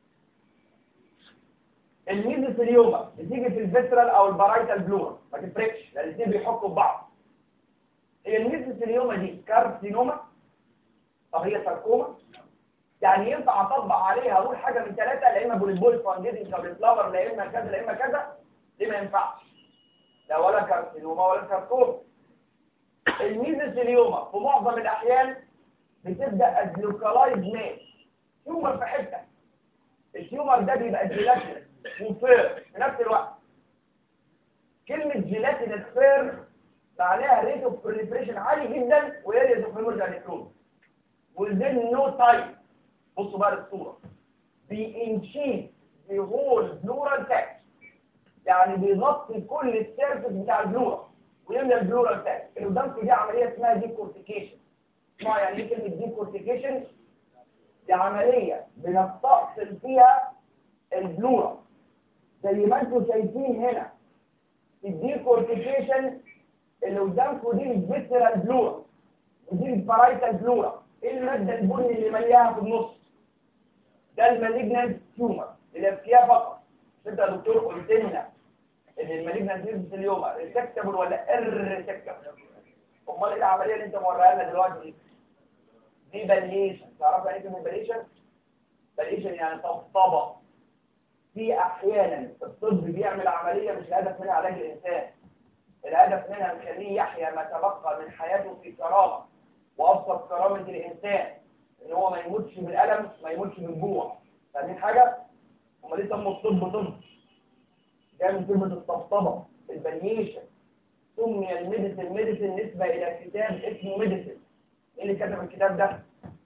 الميزوثيليوما بتيجي في الفيترال او البارايتال بلورا ما تفرقش لان الاثنين بيحكوا ببعض هي الميزوثيليوما دي كارسينوما طب هي ساركوما يعني ينفع اطبق عليها اقول حاجه من ثلاثه لا اما بوليبول فانديدنج كابلفلاور لا اما كذا لا اما كذا دي ما ينفعش لا ولا كارسينوما ولا ساركوما الميزوثيليوما في معظم الاحيان بتبدا از لوكالايز ميل تيومر في حته التيومر ده بيبقى جيلاتين وفير في نفس الوقت كلمه جيلاتين فير معناها ريت اوف بريليفريشن عالي جدا واريز اوف ميموري الكترون within نو تايم بصوا بقى الصوره بينشيد the whole neural text يعني بيغطي كل السيرفس بتاع البلورا ويملى البلورال تاك اللي قدامكم دي عمليه اسمها ديكورتيكيشن اسمها يعني ايه كلمه ديكورتيكيشن دي عمليه بنستأصل فيها البلورا زي ما انتم شايفين هنا الديكورتيكيشن اللي قدامكم دي الفيترال بلورا ودي البارايتال بلورا ايه الماده البني اللي ملياها في النص ده المالجنانت تيومر اللي فيها فقط انت يا دكتور قلت لنا ان المالجنانت ميزوثيليوما ريسكتبل ولا اريسكتبل امال ايه العمليه اللي انت موريها لنا دلوقتي دي دي باليشن تعرف يعني ايه كلمه باليشن باليشن يعني طبطبه في احيانا الطب بيعمل عمليه مش الهدف منها علاج الانسان الهدف منها نخليه يحيا ما تبقى من حياته في كرامه وابسط كرامه الانسان ان هو ما يموتش بالالم ما يموتش بالجوع فاهمين حاجه امال ليه سموا الطب طب جاي من كلمه الطبطبه البنيشن سمي الميديسن ميديسن نسبه الى كتاب اسمه ميديسن ايه اللي كتب الكتاب ده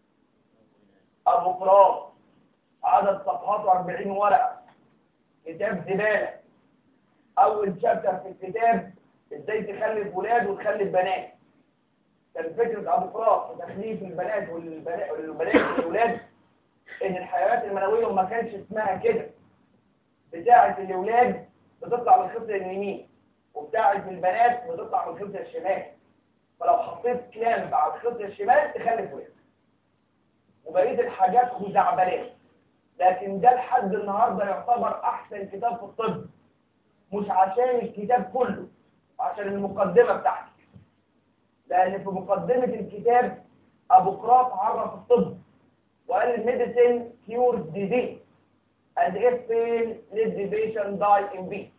ابو قراط عدد صفحاته 40 ورقه كتاب زباله اول شابتر في الكتاب ازاي تخلف ولاد وتخلف بنات كان فكره ابو قراط في تخليف البنات والبنات والبنات والولاد ان الحيوانات المنويه ما كانش اسمها كده بتاعه الاولاد بتطلع من الخصر اليمين وبتاعه البنات بتطلع من الخصر الشمال فلو حطيت كلام على الخصر الشمال تخلف ولاد وبقيه الحاجات خزعبلات لكن ده لحد النهارده يعتبر احسن كتاب في الطب مش عشان الكتاب كله عشان المقدمه بتاعته لان في مقدمه الكتاب ابو قراط عرف الطب وقال الميديسين كيورز ديزيز and if fail let the patient die in peace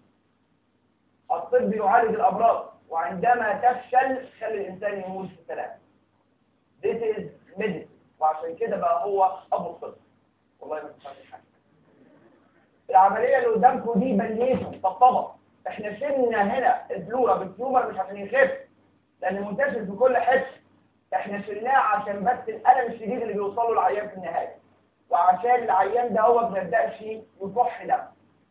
الطب يعالج الامراض وعندما تفشل خلي الانسان يموت في سلام this is medicine وعشان كده بقى هو ابو الطب والله ما تفهمش حاجه العمليه اللي قدامكم دي بنيشن طبطبه احنا شلنا هنا البلورا بالتيومر مش عشان يخف لان منتشر في كل حته احنا شلناه عشان بس الالم الشديد اللي بيوصل له العيان في النهايه وعشان العيان ده هو ما يبداش يكح دم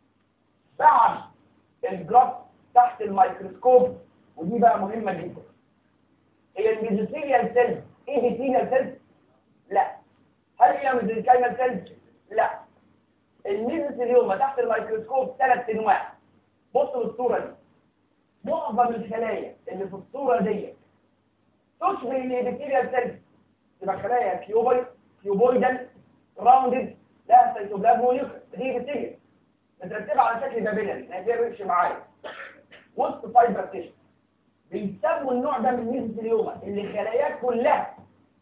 بعد الجراف تحت الميكروسكوب ودي بقى مهمه جدا هي الميزوثيليال سيلز ايه بيثيليال سيلز لا هل هي ميزوثيليال سيلز لا الميزوثيليوما تحت الميكروسكوب ثلاث انواع بصوا الصوره دي معظم الخلايا اللي في الصوره دي تشبه البكتيريا سيلز تبقى خلايا كيوبويد كيوبويدال راوندد لها سيتوبلازم ونيوكليس دي بكتيريا مترتبه على شكل بابيلاري ما يفرقش معايا وسط فايبر تيشن بيسموا النوع ده من الميزوثيليوما اللي خلاياه كلها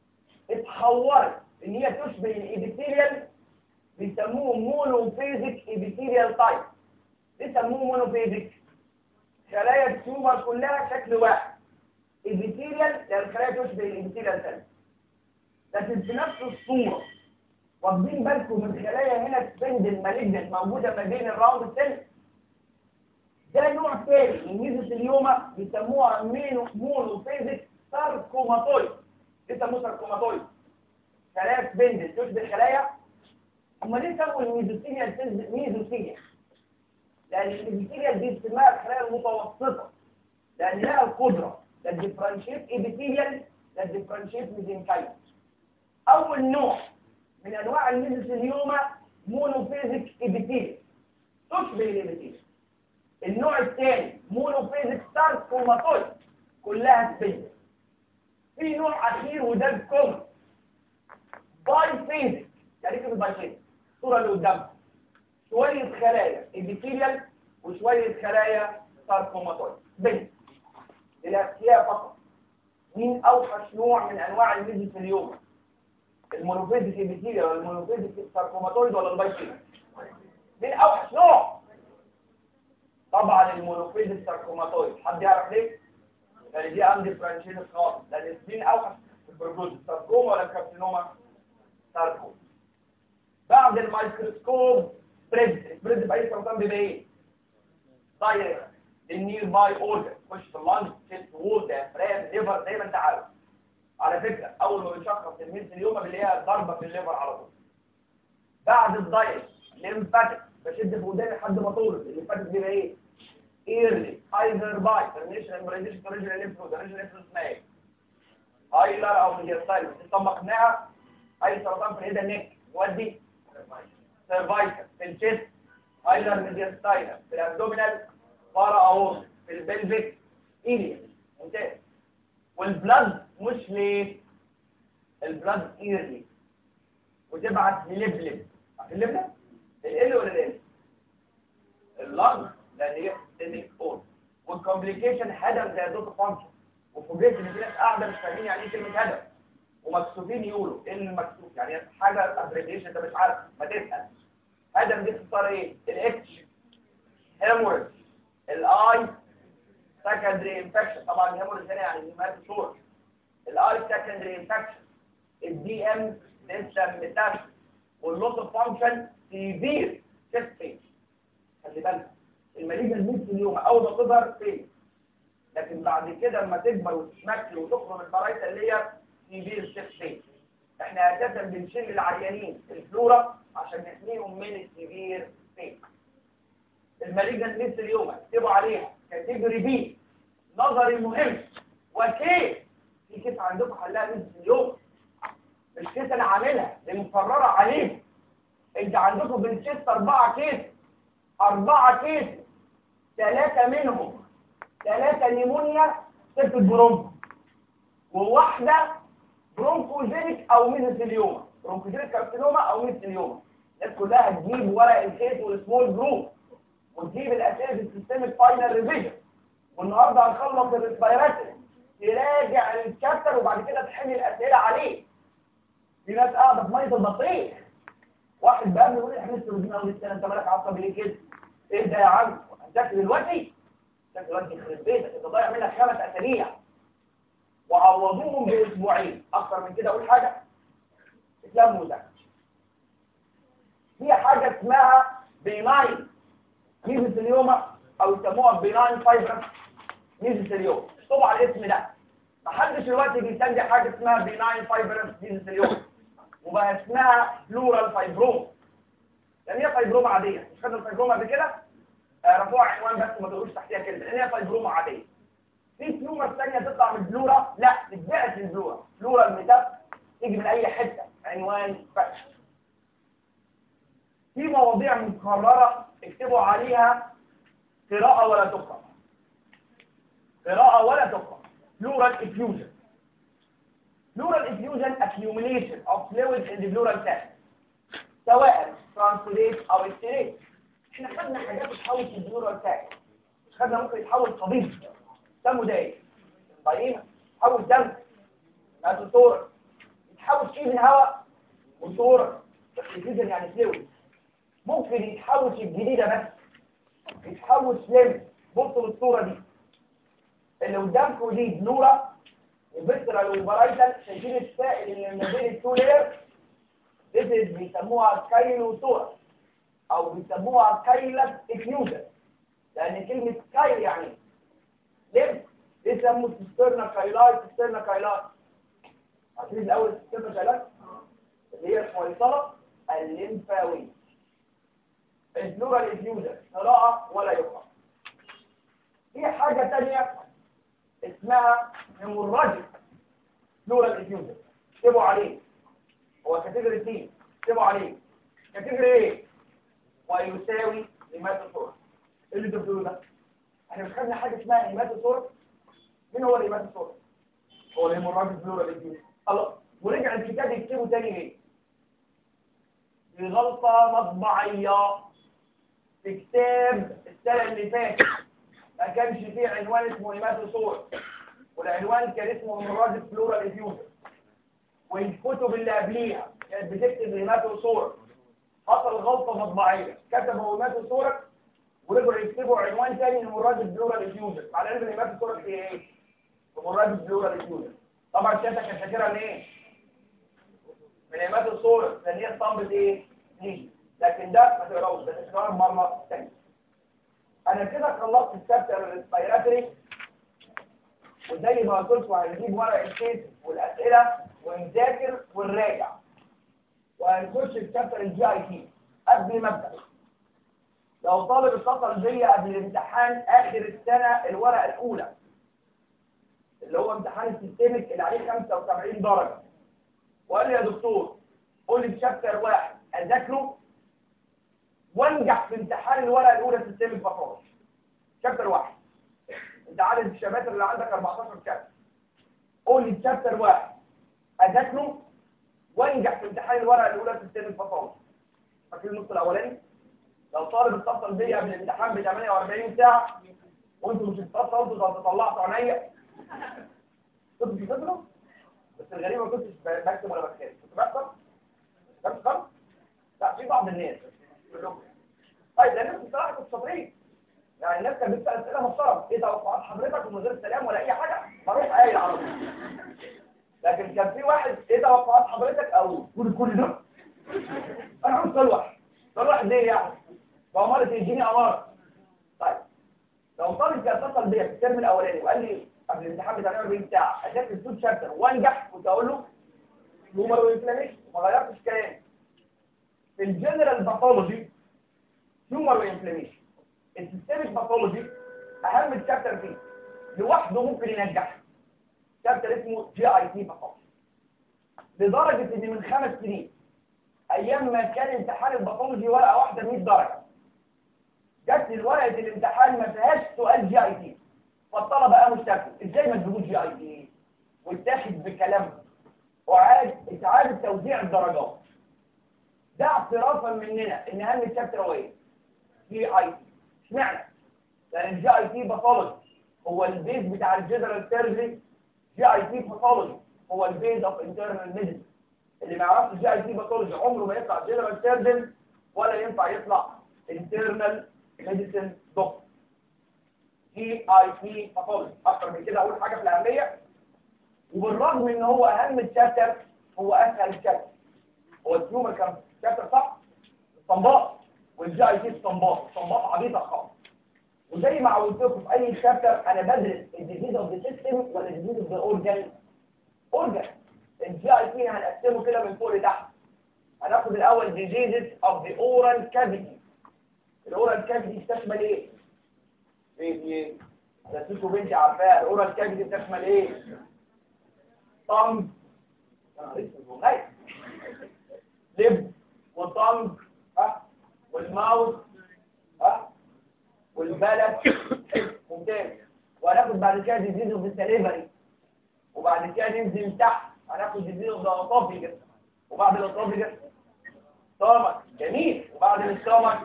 اتحورت ان هي تشبه الابيثيليال بيسموه مونوفيزيك ابيثيليال تايب بيسموه مونوفيزيك خلايا التيومر كلها شكل واحد ابيثيليال يعني الخلايا تشبه الابيثيليال سيل لكن في نفس الصوره واخدين بالكم من خلايا هنا سبندل مالجنت موجوده ما بين الراوند سيل ده نوع تاني من ميزوثيليوما بيسموها مينو مونوفيزيك ساركوماتويد بيسموه ساركوماتويد خلايا سبندل تشبه خلايا امال ليه سموا الميزوثيليال سيلز ميزوثيليا لان الابيثيليال دي اسمها الخلايا المتوسطه لان لها القدره لا ديفرنشيت ابيثيليال لا ديفرنشيت ميزنكايم اول نوع من انواع الميزوثيليوما مونوفيزيك ابيثيليال تشبه الابيثيليال النوع الثاني مونوفيزيك ساركوماتويد كلها سبيل في نوع اخير وده الكومن باي فيزيك يعني كده باي فيزيك الصوره اللي قدامكم شويه خلايا ابيثيليال وشويه خلايا ساركوماتويد بنت للاختيار فقط مين اوحش نوع من انواع الميزوثيليوما المونوفيزيك ابيثيليال ولا المونوفيزيك ساركوماتويد ولا البايثيليال مين اوحش نوع طبعا المونوفيزيك ساركوماتويد حد يعرف ليه لان دي عندي فرانشيز خالص لان مين اوحش البروجوز ساركوما ولا كارسينوما ساركوما بعد الميكروسكوب سبريد سبريد باي سرطان بيبقى ايه دايركت النير باي اورجن خش في اللانج تشيست وول ديافرام ليفر زي ما انت عارف على فكره اول ما بنشخص الميز اليوم اللي هي ضربه في الليفر على طول بعد الدايت ليمفاتيك بشد في وداني لحد ما طولت الليمفاتيك بيبقى ايه ايرلي هايزر باي ترميشن امبريديشن توريجن ليمف نود توريجن ليمف نود اسمها ايه هايلر او ميدياستايل طبقناها اي سرطان في الهيدا نيك يودي سيرفايكال في الشيست هايلر ميدياستايل في الابدومينال بارا اهو في البلفيك ايليا ممتاز والبلد مش ليه البلد ايرلي وتبعت للبلب اللبنة ال ولا ال اللنج لان هي ستيدنج اون والكومبليكيشن هدف زي دوت فانكشن وفوجئت ان في ناس قاعده مش فاهمين يعني ايه كلمه هدف ومكسوفين يقولوا ايه اللي مكسوف يعني حاجه ابريفيشن انت مش عارف ما تسال هدف دي اختصار ايه الاتش هيموريج الاي سكندري انفكشن طبعا الهيموريج هنا يعني مات صوره الاي سكندري انفكشن الدي ام لسه متاش واللوس اوف فانكشن سيفير تشست بين خلي بالك المريض الميت اليوم اول ما تظهر فين لكن بعد كده لما تكبر وتتمكن وتخرج من البرايت اللي هي سيفير تشست بين احنا اساسا بنشيل العيانين الفلورا عشان نحميهم من السيفير بين المريض الميت اليوم اكتبوا عليها كاتيجوري بي نظري مهم وكيف في كيف عندكم حلها ميت اليوم مش كيس انا عاملها دي مقرره عليه انت عندكم بنشيست اربعه كيس اربعه كيس ثلاثه منهم ثلاثه نيمونيا ست برونكو وواحده برونكوجينيك او ميزوثيليوما برونكوجينيك كارسينوما او ميزوثيليوما الناس كلها تجيب ورق الكيس والسمول جروب وتجيب الاسئله في السيستم فاينل ريفيجن والنهارده هنخلص الريسبيراتوري تراجع الشابتر وبعد كده تحل الاسئله عليه في ناس قاعده في ميه البطيخ واحد بقى بيقول لي احنا لسه واخدين اول السنه انت مالك عصبي ليه كده؟ ايه ده يا عم؟ هتذاكر دلوقتي؟ تذاكر دلوقتي يخرب بيتك انت ضايع منك خمس اسابيع وعوضوهم باسبوعين اكتر من كده اقول حاجه؟ اسلام مذاكر في حاجه اسمها بيناين ميزوثيليوما او يسموها بيناين فايبرس ميزوثيليوما اكتبوا على الاسم ده محدش دلوقتي بيسمي حاجه اسمها بيناين فايبرس ميزوثيليوما وبقى اسمها بلورال فايبروم لان هي فايبروم عاديه مش خدنا الفايبروم قبل كده رفوع عنوان بس ما تقولوش تحتيها كلمه لان هي فايبروم عاديه في تيومر ثانيه تطلع من البلورا لا تتبعت البلورا بلورا الميتاف تيجي من اي حته عنوان فتح في مواضيع مكرره اكتبوا عليها قراءه ولا تقرا قراءه ولا تقرا pleural effusion pleural effusion accumulation of fluid in the pleural sac سواء translate او externate احنا خدنا حاجات تتحول في البلورال sac خدنا ممكن يتحول صديق دمه دايق طيب يتحول دم ماتوا صورة يتحول شيء من هواء وصورة بس الفيوجن يعني فلويد ممكن يتحول في الجديدة بس يتحول سليم بصوا للصورة دي اللي قدامكم دي بلورا وبترال وبرايتال شايفين السائل اللي ما بين التو لير دي بيسموها كايلوتورا او بيسموها كايلس افيوجن لان كلمه كايل يعني ليه بيسموه سيسترنا كايلاي سيسترنا كايلاي عارفين الاول سيسترنا كايلاي اللي هي الفيصله الليمفاويه البلورال افيوجن قراءه ولا يقرا في حاجه ثانيه اسمها هيموراجيك بلورال افيوجن اكتبوا عليه هو كاتيجوري سي اكتبوا عليه كاتيجوري ايه ويساوي هيماتوسورس ايه اللي انت بتقوله ده احنا مش خدنا حاجه اسمها هيماتوسورس مين هو الهيماتوسورس هو الهيموراجيك بلورال افيوجن الله ورجع الكتاب يكتبه تاني ليه دي غلطه مطبعيه في كتاب السنه اللي فاتت ما كانش فيه عنوان اسمه هيماتوسورس والعنوان كان اسمه هيموراجيك بلورال افيوجن والكتب اللي قبليها كانت بتكتب هيماتوسورس حصل غلطه مطبعيه كتبوا هيماتوسورس ورجعوا يكتبوا عنوان تاني هيموراجيك بلورال افيوجن معنى ان الهيماتوسورس هي ايه؟ هيموراجيك بلورال افيوجن طبعا سيادتك كانت فاكرها من ايه؟ من هيماتوسورس لان هي اسطمبة ايه؟ نيجي لكن ده ما تقراوش ده تكرار مره ثانيه انا كده خلصت الشابتر الريسبيراتوري وزي ما قلت لكم هنجيب ورق الكيس والاسئله ونذاكر ونراجع وهنخش في شابتر الجي اي تي قبل ما ابدا لو طالب اتصل بيا قبل الامتحان اخر السنه الورقه الاولى اللي هو امتحان السيستمك اللي عليه 75 درجه وقال لي يا دكتور قول لي شابتر واحد اذاكره وانجح في امتحان الورقه الاولى سيستمك بطاش شابتر واحد انت عدد الشباتر اللي عندك 14 شابتر قول لي شابتر واحد اذاكره وانجح في امتحان الورقه الاولى سيستمك بطاش فاكرين النص الاولاني لو طالب اتصل بيا قبل الامتحان ب 48 ساعه وانتوا مش اتصلتوا انتوا طلعتوا عينيا كنتوا بتتصلوا بس الغريب ما كنتش بكتب ولا بتكلم كنت بكتب بكتب لا في بعض الناس طيب ده الناس بصراحه كنت شاطرين يعني الناس كانت بتسال اسئله محترمه ايه توقعات حضرتك ومن غير سلام ولا اي حاجه بروح قايل على طول لكن كان في واحد ايه توقعات حضرتك او كل كل ده انا عاوز سؤال واحد سؤال واحد ليه يعني فأمارة يجيني أمارة طيب لو طالب كان اتصل بيا في الترم الأولاني وقال لي قبل الامتحان ب 48 ساعة أذاكر التوت شابتر وأنجح كنت أقول له هيومر وإنفلاميشن وما غيرتش كلامي في الجنرال باثولوجي هيومر وإنفلاميشن السيستميك باثولوجي أهم الشابتر فيه لوحده ممكن ينجح شابتر اسمه جي اي تي باثولوجي لدرجة إن من خمس سنين أيام ما كان امتحان الباثولوجي ورقة واحدة 100 درجة جات لي ورقة الامتحان ما فيهاش سؤال جي اي تي فالطلبة قاموا اشتكوا ازاي ما تجيبوش جي اي تي واتاخد بكلام وعاد إعادة توزيع الدرجات ده اعترافا مننا ان اهم الشابتر هو ايه؟ جي اي تي اشمعنى؟ لان الجي اي تي باثولوجي هو البيز بتاع الجنرال سيرجري جي اي تي باثولوجي هو البيز اوف انترنال ميديسن اللي ما يعرفش جي اي تي باثولوجي عمره ما يطلع جنرال سيرجن ولا ينفع يطلع انترنال ميديسن دكتور جي اي تي باثولوجي اكتر من كده اقول حاجه في الاهميه وبالرغم ان هو اهم الشابتر هو اسهل الشابتر هو التيومر كان شابتر صح استنباط والجي اي تي استنباط استنباط عبيطه خالص وزي ما عودتكم في اي شابتر انا بدرس الديزيز اوف ذا سيستم ولا الديزيز اوف ذا اورجان اورجان الجي اي تي هنقسمه كده من فوق لتحت هناخد الاول ديزيزز اوف ذا اورال كافيتي الاورال كافيتي تشمل ايه ايه ايه ده سيكو بنتي عارفاها الاورال كافيتي تشمل ايه طنج لب وطنج ها والماوس ها والبلد ممتاز وهناخد بعد كده ديزيز اوف السليفري وبعد كده ننزل تحت هناخد ديزيز اوف الاسوفيجس وبعد الاسوفيجس ستومك جميل وبعد الستومك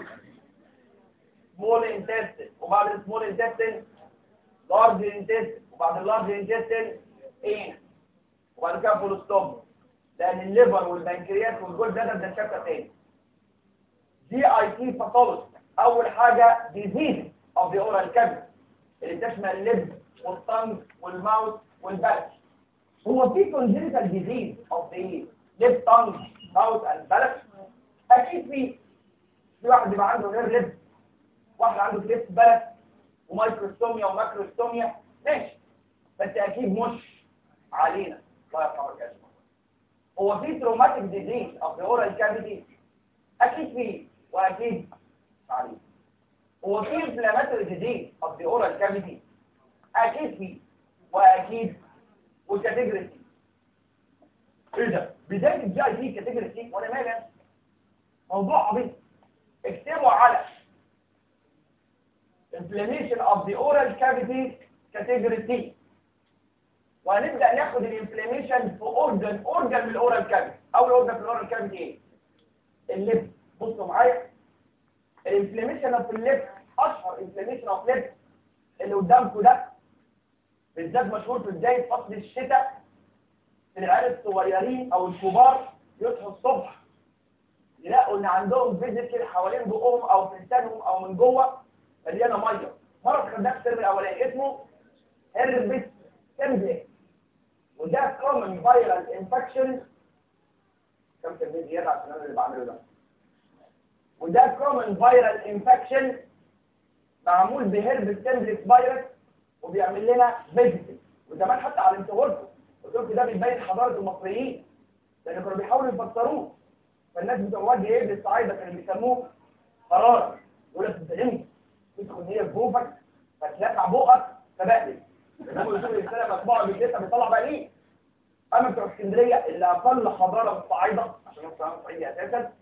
سمول انتستين وبعد السمول انتستين لارج انتستين وبعد اللارج انتستين ايه وبعد كده فول ستوب لان الليفر والبنكرياس والجول ده ده شابتر تاني جي اي تي باثولوجي اول حاجه ديزيز اوف ذا اورال كافيتي اللي بتشمل اللب والطنج والماوث والبلد هو في كونجنتال ديزيز اوف ذا لب طنج ماوث اند بلد اكيد في في واحد يبقى عنده غير لب واحد عنده كليبس بلد ومايكروستوميا وماكروستوميا ماشي بس اكيد مش علينا الله يرحمه الكلام هو في تروماتيك ديزيز اوف ذا اورال كافيتي اكيد في واكيد عليه هو في انفلاماتوري ديزيز اوف ذا اورال كافيتي اكيد في واكيد وكاتيجوري سي ايه ده بدايه الجي اي تي كاتيجوري سي وانا مالي موضوع عبيط اكتبوا على inflammation of the oral cavity category C وهنبدأ ناخد الانفلاميشن في اورجن اورجن من الاورال كافيتي اول اورجن في الاورال كافيتي ايه اللب بصوا معايا الانفلاميشن اوف اللب اشهر انفلاميشن اوف لب اللي قدامكم ده بالذات مشهور في بدايه فصل الشتاء في العيال الصغيرين او الكبار يصحوا الصبح يلاقوا ان عندهم فيزيكال حوالين بقهم او في لسانهم او من جوه مليانه ميه مرض خدناه في الترم الاولاني اسمه هيربس سيمبلي وده كومن فايرال انفكشن كم كميه زياده عشان انا اللي بعمله ده وده كومن فايرال انفكشن معمول بهيربس سيمبليس فيروس وبيعمل لنا فيزيتال وزمان حتى علمته لكم قلت لكم ده بيبين حضاره المصريين لان كانوا بيحاولوا يفسروه فالناس بتوع وجه ايه بالصعايده كانوا بيسموه قرار يقول لك انت نمت تدخل هي في جوفك فتلسع بقك فبقلب هم يقولوا الرساله مطبوعه بالجثه بيطلع بقى ليه اما بتوع اسكندريه اللي اقل حضاره في الصعايده عشان هم صعيدي اساسا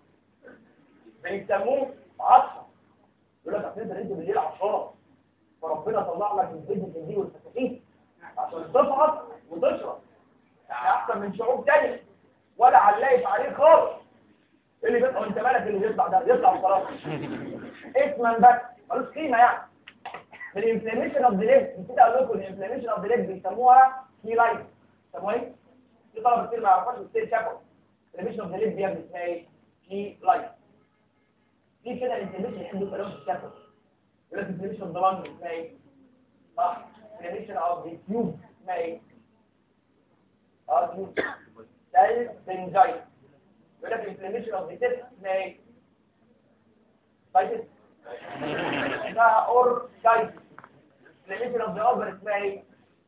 بيسموه عطشه يقول لك اصل انت انت بالليل عطشان فربنا طلع لك الفيزيك دي والفساتين عشان تفحص وتشرب يعني احسن من شعوب تانية ولا علايف عليه خالص اللي بيطلع انت مالك اللي بيطلع ده يطلع وخلاص اسما بس ملوش قيمه يعني الانفلاميشن اوف ذا ليج نسيت اقول لكم الانفلاميشن اوف ذا ليج بيسموها كي لايت بيسموها ايه؟ في طلبه كتير ما يعرفوش الستيل شافوا الانفلاميشن اوف ذا ليج دي يا ابني اسمها ايه؟ كي لايت في كده الانفلاميشن يحبوا يسالوه في الشافوا يقول لك الانفلاميشن اوف ذا لانج اسمها ايه؟ صح الانفلاميشن اوف ذا تيوب اسمها ايه؟ اه تيوب سيل سنجايت يقول لك الانفلاميشن اوف ذا تيست اسمها ايه؟ سايتس اسمها اوركايتس الانفلاميشن اوف ذا اوفر اسمها ايه؟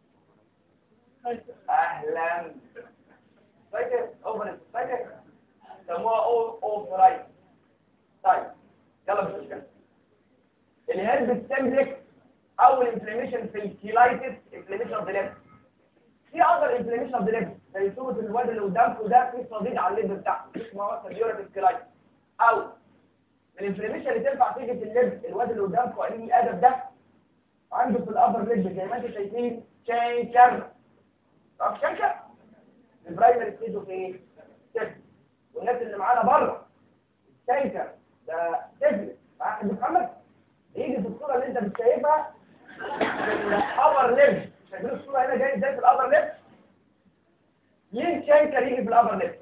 اهلا سايتس اوفر سايتس سموها او اوفرايت طيب يلا مش مشكله الهرب بتملك اول انفلاميشن في الكيلايتس انفلاميشن اوف ذا ليفر في اذر انفلاميشن اوف ذا ليفر زي صوره الواد اللي قدامكم ده في صديد على الليفر بتاعه اسمه سيريورا الكيلايتس او الانفلاميشن اللي تنفع تيجي في الليفر الواد اللي قدامكم قليل الادب ده عنده في الابر ليفر زي ما انتم شايفين شانكر طب شانكر البرايمري ستيج في ايه؟ صفر والناس اللي معانا بره شانكر ده صفر احمد محمد يجي في الصوره اللي انت مش شايفها في الابر ليفر شايفين الصوره هنا جاي ازاي في الابر ليفر مين شانكر يجي في الابر ليفر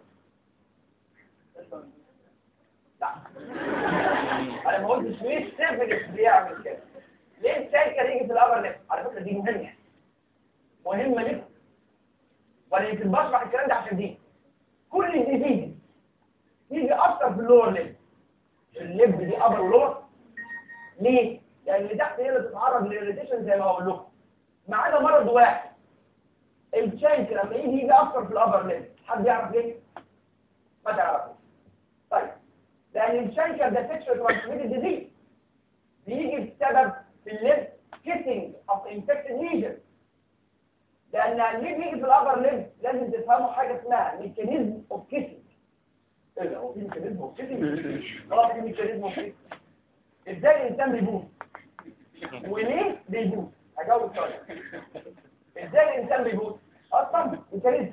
لا انا ما قلتش ليه سيفلس بيعمل كده ليه الشركه يجي في الابر ليفت على فكره دي مهمه مهمه جدا وانا يمكن بشرح الكلام ده عشان دي كل دي تيجي تيجي اكتر في اللور ليفت الليفت دي ابر ولور ليه؟ لان اللي تحت هي اللي بتتعرض للريتيشن زي ما هقول لكم ما عدا مرض واحد الشانك لما يجي يجي اكتر في الابر ليفت حد يعرف ليه؟ ما تعرفوش طيب لان الشنكر ده سيكشوال ترانسميتد ديزيز بيجي بسبب في الليف كيسنج اوف انفكتد ليجن لان ليه بيجي في الابر ليف لازم تفهموا حاجه اسمها ميكانيزم اوف كيسنج ايه ده هو في ميكانيزم اوف كيسنج خلاص في ميكانيزم اوف كيسنج ازاي الانسان بيبوظ وليه بيبوظ هجاوب السؤال ازاي الانسان بيبوظ اصلا ميكانيزم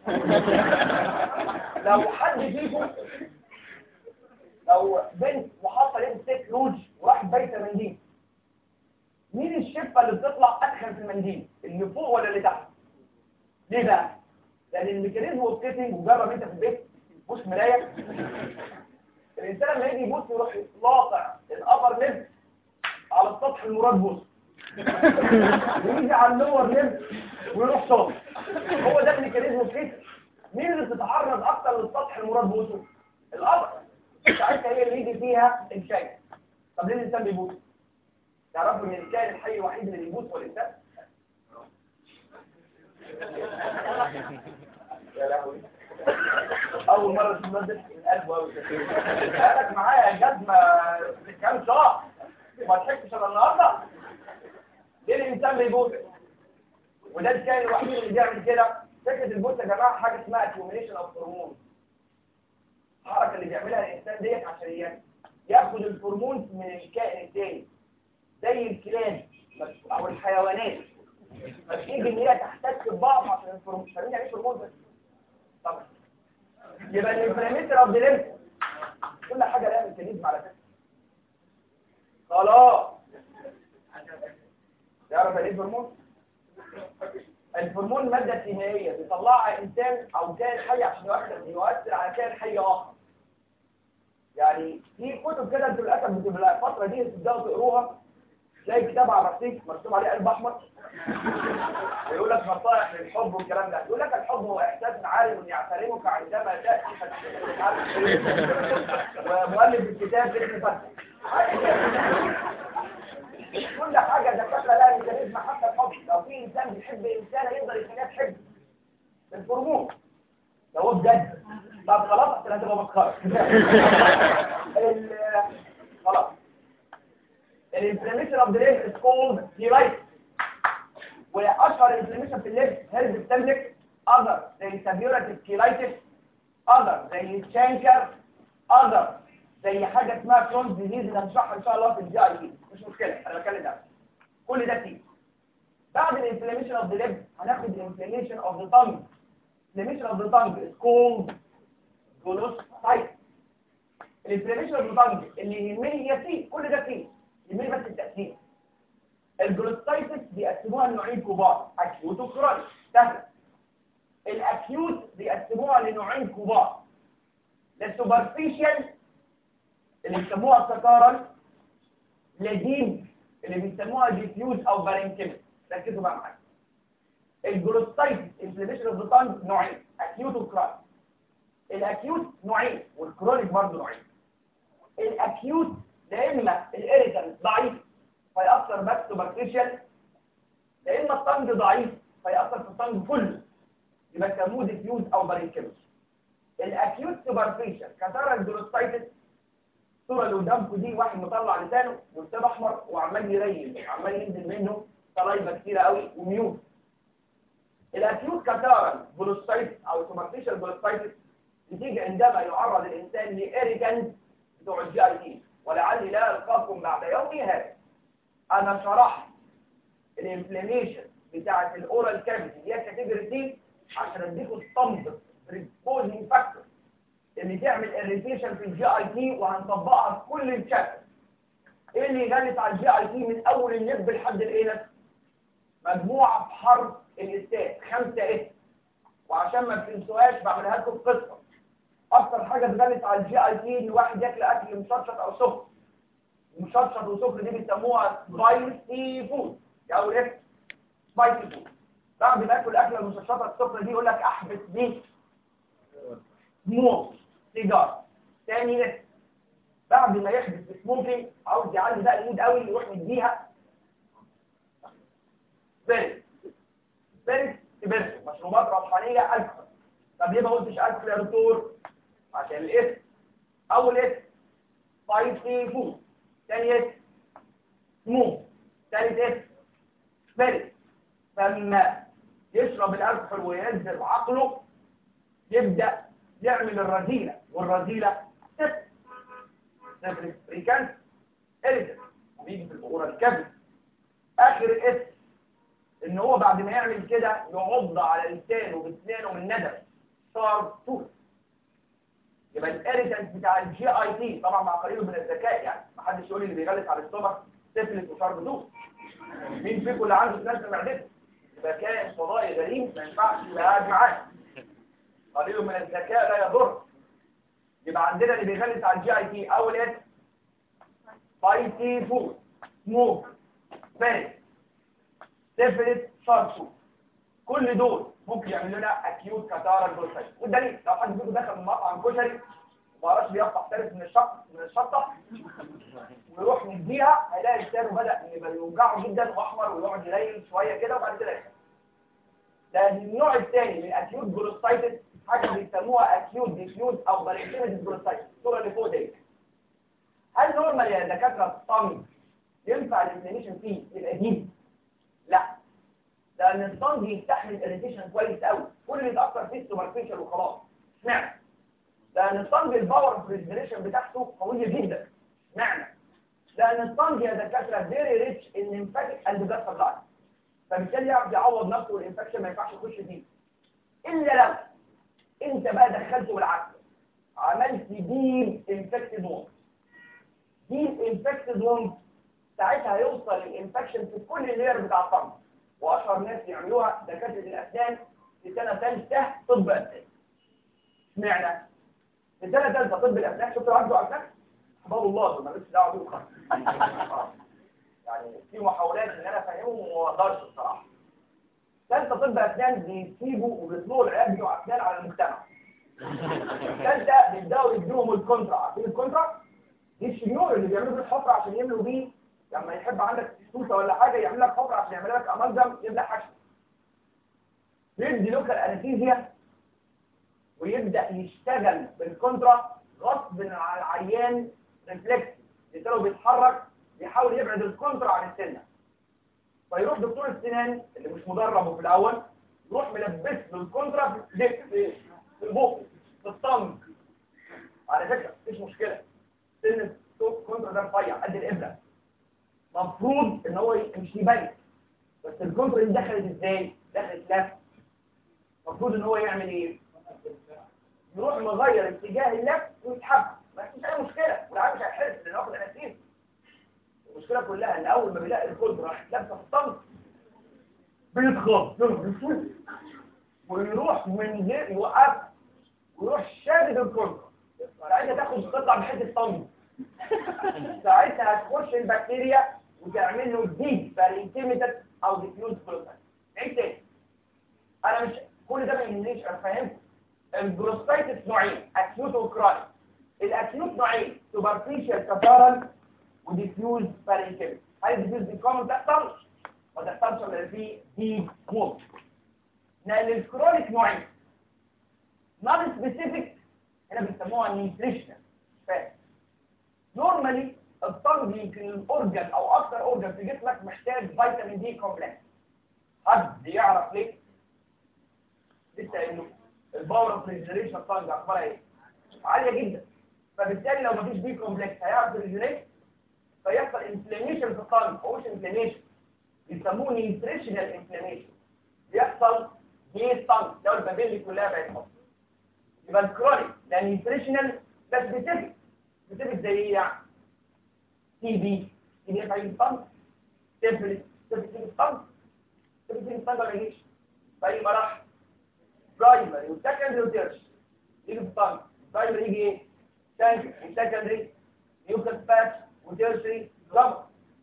لو حد فيكم لو بنت وحاطه لبس روج وراح بايته منديل مين الشفه اللي بتطلع ادخل في المنديل اللي فوق ولا اللي تحت ليه بقى لان الميكانيزم والكيتنج وجرب انت في البيت بص مرايه الانسان لما يجي يبص يروح لاقع الابر ليب على السطح المراد بص ويجي على اللور ليب ويروح صوت هو ده الميكانيزم والكيتنج مين اللي بتتعرض اكتر للسطح المراد بوسه الابر ساعتها هي اللي يجي فيها الشيء طب ليه الانسان بيبوس تعرفوا ان الكائن الحي الوحيد اللي بيبوس هو الانسان يا لهوي اول مره تنزل القلب قوي قالك معايا جزمه كام شهر وما ضحكتش انا النهارده ليه الانسان بيبوس وده الكائن الوحيد اللي بيعمل كده فكره البوس يا جماعه حاجه اسمها accumulation اوف هرمون الحركه اللي بيعملها الانسان ديت عشان ياخد الهرمون من الكائن الثاني زي الكلاب او الحيوانات فتيجي ان هي تحتك ببعض عشان الهرمون فاهمين يعني ايه هرمون بس طبعا يبقى الانفلاميتر اوف ذا كل حاجه لها ميكانيزم على فكره خلاص تعرف يعني ايه الهرمون الهرمون مادة كيميائية بيطلعها إنسان أو كائن حي عشان يؤثر يؤثر على كائن حي آخر. يعني في كتب كده انتوا للأسف بتبقى الفترة دي تبدأوا تقروها تلاقي كتاب على الرصيف مرسوم عليه قلب أحمر يقول لك نصائح للحب والكلام ده يقول لك الحب هو إحساس عالم يعترمك عندما تأتي ومؤلف الكتاب اسمه فتح كل حاجة دكاترة لها ميكانيزم حتى الحب لو في إنسان بيحب إنسانة يقدر يخليها تحب الهرمون ده هو بجد طب خلاص عشان هتبقى مسخرة خلاص الانفلاميشن اوف ذا ليف از كولد ديلايت واشهر انفلاميشن في الليف هيلز بتملك اذر زي سابيوراتيف كيلايتس اذر زي الشانكر اذر زي حاجه اسمها كرونز ديزيز اللي هنشرحها ان شاء الله في الجي اي دي مش مشكله انا بتكلم ده كل ده فيه بعد الانفلاميشن اوف ذا ليب هناخد الانفلاميشن اوف ذا تانج inflammation of the tongue is called glossitis الانفلاميشن البطنج اللي يهمني هي فيه كل ده فيه يهمني بس التقسيم الجلوستايتس بيقسموها لنوعين كبار اكيوت وكرونيك سهل الاكيوت بيقسموها لنوعين كبار للسوبرفيشال اللي بيسموها سكارا لديب اللي بيسموها ديفيوز او بارينكيمس ركزوا بقى معايا الجلوستايتس انفلاميشن اوف ذا تانج نوعين اكيوت وكرونيك الاكيوت نوعين والكرونيك برضه نوعين الاكيوت يا اما الاريتنس ضعيف فيأثر بس سوبرفيشال يا اما الطنج ضعيف فيأثر في الطنج كله يبقى يسموه ديفيوز او بارينكيمس الاكيوت سوبرفيشال كثره الجلوستايتس الصوره اللي قدامكم دي واحد مطلع لسانه واللسان احمر وعمال يريل عمال ينزل منه صلايبه كتيره قوي وميوت الاكيوت كثاره جلوستايتس او سوبرفيشال جلوستايتس بتيجي عندما يعرض الانسان لاريجنز بتوع الجي اي تي ولعلي لا القاكم بعد يومي هذا انا شرحت الانفلاميشن بتاعه الاورال كافيتي اللي هي كاتيجوري سي عشان اديكم الصمت بريسبوزنج فاكتور اللي تعمل اريتيشن في الجي اي تي وهنطبقها في كل الشابتر ايه اللي يغلس على الجي اي تي من اول اللب لحد الانس مجموعه بحرف الاستاذ خمسه اس وعشان ما تنسوهاش بعملها لكم قصه اكتر حاجه بتغلس على الجي اي تي ان واحد ياكل اكل مشطشط او سخن مشطشط وسخن دي بيسموها سبايسي فود او ايه سبايسي فود بعد ما اكل الاكله المشطشطه السخنه دي يقول لك احبس دي سموك سيجار تاني لسه بعد ما يحبس سموكينج عاوز يعلي بقى المود قوي يروح مديها سبيريت سبيريت سبيريت مشروبات روحانيه الكحول طب ليه ما قلتش الكحول يا دكتور عشان الاسم اول اسم سبايسي فود ثاني اسم سموك ثالث اسم سبيريت فلما يشرب الالكحول وينزل عقله يبدا يعمل الرذيله والرذيله صفر صفر ريكانس اريتر وبيجي في الامور الكبد اخر اسم ان هو بعد ما يعمل كده يعض على لسانه بسنانه من ندم صار توث يبقى الاريتنس بتاع الجي اي تي طبعا مع قليل من الذكاء يعني ما حدش يقول لي اللي بيغلس على السtomach سفلس وشرب توث مين فيكم اللي عنده سنان في معدته يبقى كائن فضائي غريب ما ينفعش يبقى قاعد معاه قليل من الذكاء لا يضر يبقى عندنا اللي بيغلس على الجي اي تي اول اس سبايسي فود سموك سبيريت سيفلس شارب كل دول ممكن يعملوا لنا اكيوت كتارا جلوسايت والدليل لو حد فيكم دخل من مطعم كشري وما عرفش بيقطع ثالث من الشط من الشطه ويروح مديها هيلاقي لسانه بدا يبقى يوجعه جدا واحمر ويقعد يليل شويه كده وبعد كده يخف ده النوع الثاني من اكيوت جلوسايتس حاجه بيسموها اكيوت ديفيوز او باريكيميد جلوسايتس الصوره اللي فوق دي هل نورمال يا دكاتره الطمي ينفع الانفلاميشن فيه يبقى دي لا لان الصنج يستحمل الاريتيشن كويس قوي كل اللي يتاثر فيه السوبرفيشال وخلاص اشمعنى لان الصنج الباور بريزبريشن بتاعته قويه جدا اشمعنى لان الصنج يا دكاتره فيري ريتش ان انفكت اند بلاد سبلاي فبالتالي يعرف يعوض نفسه والانفكشن ما ينفعش يخش فيه الا لو انت بقى دخلته بالعكس عملت ديب انفكتد وونج ديب انفكتد وونج ساعتها هيوصل الانفكشن في كل اللير بتاع الطن واشهر ناس يعملوها دكاتره الاسنان في سنه ثالثه طب اسنان اشمعنى في سنه ثالثه طب الاسنان شفتوا عنده اسنان احباب الله دول مالوش دعوه بيهم خالص يعني في محاولات ان انا افهمهم وما اقدرش الصراحه ثالثه طب اسنان بيسيبوا وبيطلقوا العيال بتوع اسنان على المجتمع ثالثه بيبداوا يدوهم الكونترا عارفين الكونترا دي الشنيور اللي بيعملوا بيه الحفره عشان يملوا بيه لما يحب عندك سوسه ولا حاجه يعمل لك حفره عشان يعمل لك امالجم يبدا حشو يدي لوكال انستيزيا ويبدا يشتغل بالكونترا غصب عن العيان ريفلكس لو بيتحرك بيحاول يبعد الكونترا عن السنه فيروح دكتور السنان اللي مش مدرب في الاول يروح ملبس له الكونترا في في في البوق في الطنج على فكره مفيش مشكله سن الكونترا ده رفيع قد الابره مفروض ان هو مش يبين بس الكونترا دي دخلت ازاي دخلت لف المفروض ان هو يعمل ايه يروح مغير اتجاه اللف ويتحب ما فيش اي مشكله والعيان مش هيحس لان واخد اناسيب المشكله كلها ان اول ما بيلاقي الكولد راح لابسه في الطنط بيتخض ويروح من غير يوقف ويروح شادد الكولد ساعتها تاخد قطعه من حته طنط ساعتها هتخش البكتيريا وتعمل له ديب فالانتيميتد او ديفيوز بروتين عيد تاني انا مش كل ده ما يهمنيش انا فاهم البروستايتس نوعين اكيوت وكرونيك الاكيوت نوعين سوبرفيشال كفارل وديفيوز فالانتيميتد هل الديفيوز دي كومن تحصل ما تحصلش الا في ديب موت لان الكرونيك نوعين نون سبيسيفيك هنا بيسموها نيوتريشنال فاهم نورمالي الطنج يمكن الاورجن او اكثر اورجن في جسمك محتاج فيتامين دي كومبلكس حد يعرف ليه لسه قايله الباور اوف ريجنريشن الطنج اخبارها ايه عاليه جدا فبالتالي لو مفيش بي كومبلكس هيعرف ريجنريت فيحصل انفلاميشن في الطنج مش انفلاميشن بيسموه نيوتريشنال انفلاميشن بيحصل دي الطنج لو البابيلي كلها بقت مصر يبقى الكرونيك ده نيوتريشنال بس سبيسيفيك سبيسيفيك زي ايه يعني تي بي تي بي في الطنج تفلت تفلت في الطنج تفلت في الطنج ما يجيش في اي مراحل برايمري وسكندري وتيرش يجي في الطنج برايمري يجي ايه تانك وسكندري يوكس باتش وتيرشري ربط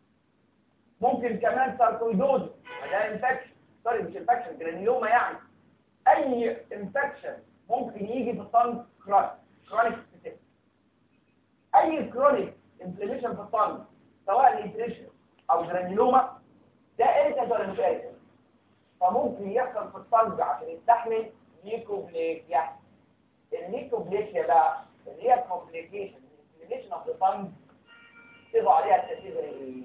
ممكن كمان ساركويدوز ده انفكشن سوري مش انفكشن جرانيوما يعني اي انفكشن ممكن يجي في الطنج كرونيك كرونيك سبيسيفيك اي كرونيك انفلاميشن في الطنج سواء نيتريشن او جرانيوما ده اريتنت ولا مش اريتنت فممكن يحصل في الطنج عشان يستحمل ليكوبليكيا الليكوبليكيا بقى اللي هي كومبليكيشن الانفلاميشن اوف ذا طنج تبقى عليها التأثير ايه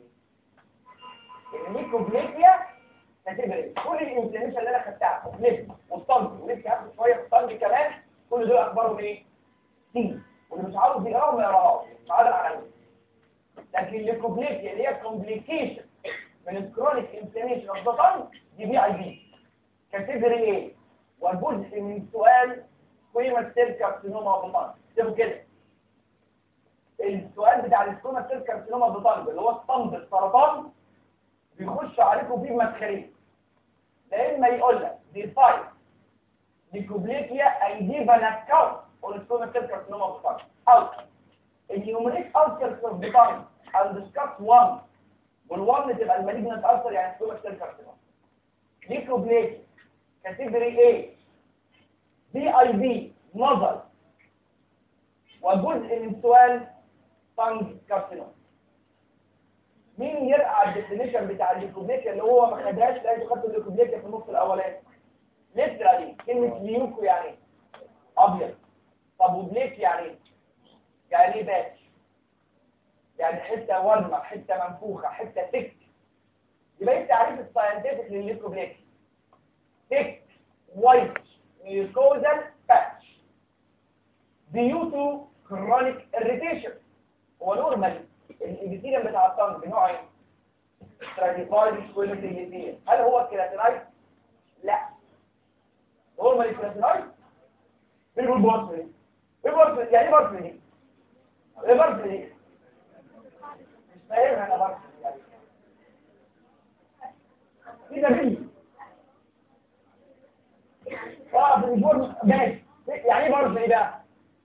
الليكوبليكيا كاتيجوري كل الانفلاميشن اللي انا خدتها وفليب والطنج ولسه هاخد شويه في الطنج كمان كل دول اخبارهم ايه سي واللي مش عاوز يقراهم ما يقراهاش مش عارف عنهم لكن الليكوبليكيا اللي هي كومبليكيشن من الكرونيك انفلاميشن اوف ذا طنج دي بي اي بي كاتيجوري ايه والجزء من سؤال قيمه سيل كارسينوما اوف ذا طنج اكتبوا كده السؤال بتاع السكوما سيل كارسينوما اوف ذا طنج اللي هو الطنج السرطان بيخش عليكم فيه مدخلين لا اما يقول لك دي فايل ليكوبليكيا ايديبا نكاو والسكوما سيل كارسينوما اوف ذا طنج او النيومريك ألسر اوف ذا طنج and discuss 1 وال1 تبقى المالجنت ألسر يعني سكوما سيل كارسينوما ليكوبليكيا كاتيجوري A بي اي بي نظر وجزء من سؤال طنج كارسينوما مين يرقع الديفينيشن بتاع الليكوبليكيا اللي هو ما خدهاش لقيته خدت الليكوبليكيا في النص الاولاني ليترالي كلمه ليوكو يعني ايه ابيض طب وبليك يعني ايه يعني ايه باتش يعني حته ورمه حته منفوخه حته تك يبقى ايه التعريف الساينتفك للليكوبليكيا تك وايت ميوكوزال باتش due to chronic irritation هو نورمال الابيثيليوم بتاع الطنج نوع ايه ستراتيفايد سكويمت الابيثيليوم هل هو كيراتينايت لا نورمال كيراتينايت بيقول بورفري ايه بورفري يعني ايه بورفري دي ايه بورفري دي مش فاهمها انا بورفري يعني ايه ده مين اه بالبورفري ماشي يعني ايه بورفري بقى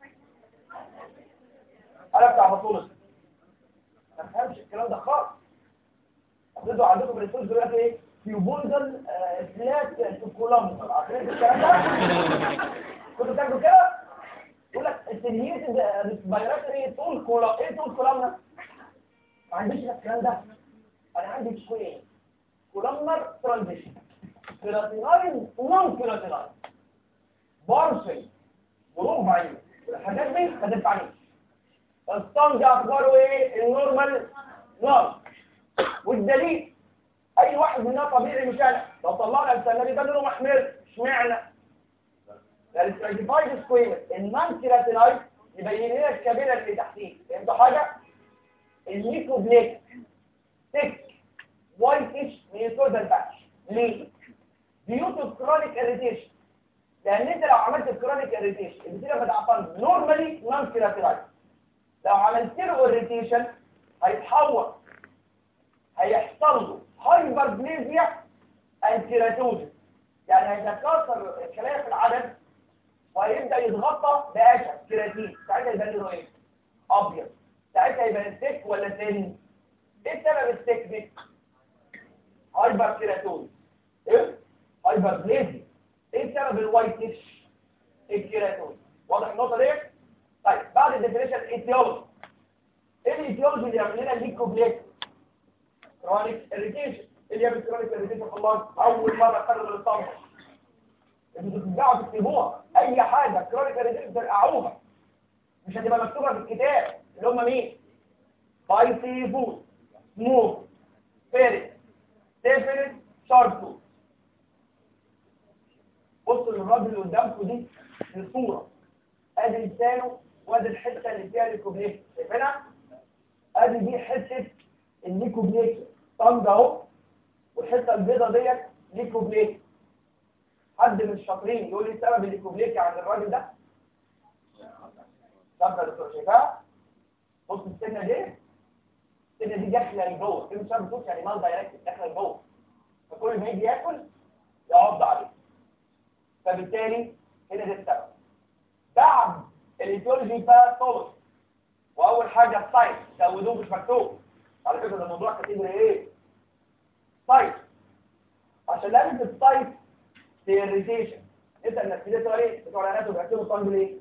انا بتاع بطولة ما فهمش الكلام ده خالص افرضوا عندكم ريسورس دلوقتي ايه فيوبولدل فلات سكولام عارفين الكلام ده كنتوا بتاخدوا كده يقول لك التنهيت ريسبيراتوري طول كولا ايه طول كولامنا ما عنديش الكلام ده انا عندي شويه كولامنر ترانزيشن كيراتيناين نون كيراتيناين بارشل وربعي الحاجات دي ما تنفعنيش الطنج اخباره ايه النورمال نار والدليل اي واحد منها طبيعي مش انا لو طلعنا السنه ده لونه محمر اشمعنى الستراتيفايد سكويمر النون كيراتينايد يبين لنا الكبيره اللي تحتيه فهمتوا حاجه الليكوبليك تك وايتش ميوكوزال باتش ليه ديو تو كرونيك اريتيشن لان انت لو عملت كرونيك اريتيشن البكتيريا بتاع الطنج نورمالي نون كيراتينايد لو عملت له اورينتيشن هيتحول هيحصل له هايبربليزيا انكيراتوزيس يعني هيتكاثر الخلايا في العدد وهيبدا يتغطى بقشة كيراتين ساعتها يبان له ايه ابيض ساعتها يبان السك ولا تاني ايه سبب السك دي هايبر كيراتوز ايه هايبر بليزي ايه سبب الوايتش الكيراتوز واضح النقطه دي طيب بعد الديفينيشن ايتيولوجي ايه الايتيولوجي اللي يعمل لنا ليكوبليت كرونيك اريتيشن اللي هي كرونيك اريتيشن خلاص اول مره قرر الصمت انتوا بترجعوا تكتبوها اي حاجه كرونيك اريتيشن ترقعوها مش هتبقى مكتوبه في الكتاب اللي هم مين بايسي فود سموك فيرس تيفرس شاركو بصوا للراجل اللي قدامكم دي الصوره ادي لسانه وادي الحته اللي فيها الكوبليكس شايفينها ادي دي حته الليكوبليكس طنجه اهو والحته البيضاء ديت ليكوبليكس حد من الشاطرين يقول لي سبب الليكوبليكس عند الراجل ده طب يا دكتور شايفها بص السنه دي السنه دي داخله لجوه كلمه سبب بص يعني مال دايركت داخله لجوه فكل ما يجي ياكل يعض عليه فبالتالي هنا ده السبب بعد الايديولوجي باثولوجي واول حاجه السايت زودوه مش مكتوب على فكره ده الموضوع كاتب ايه سايت عشان لازم السايت ستيريزيشن انت انك تقول ايه بتوع الاناتومي بيكتبوا الطنج ليه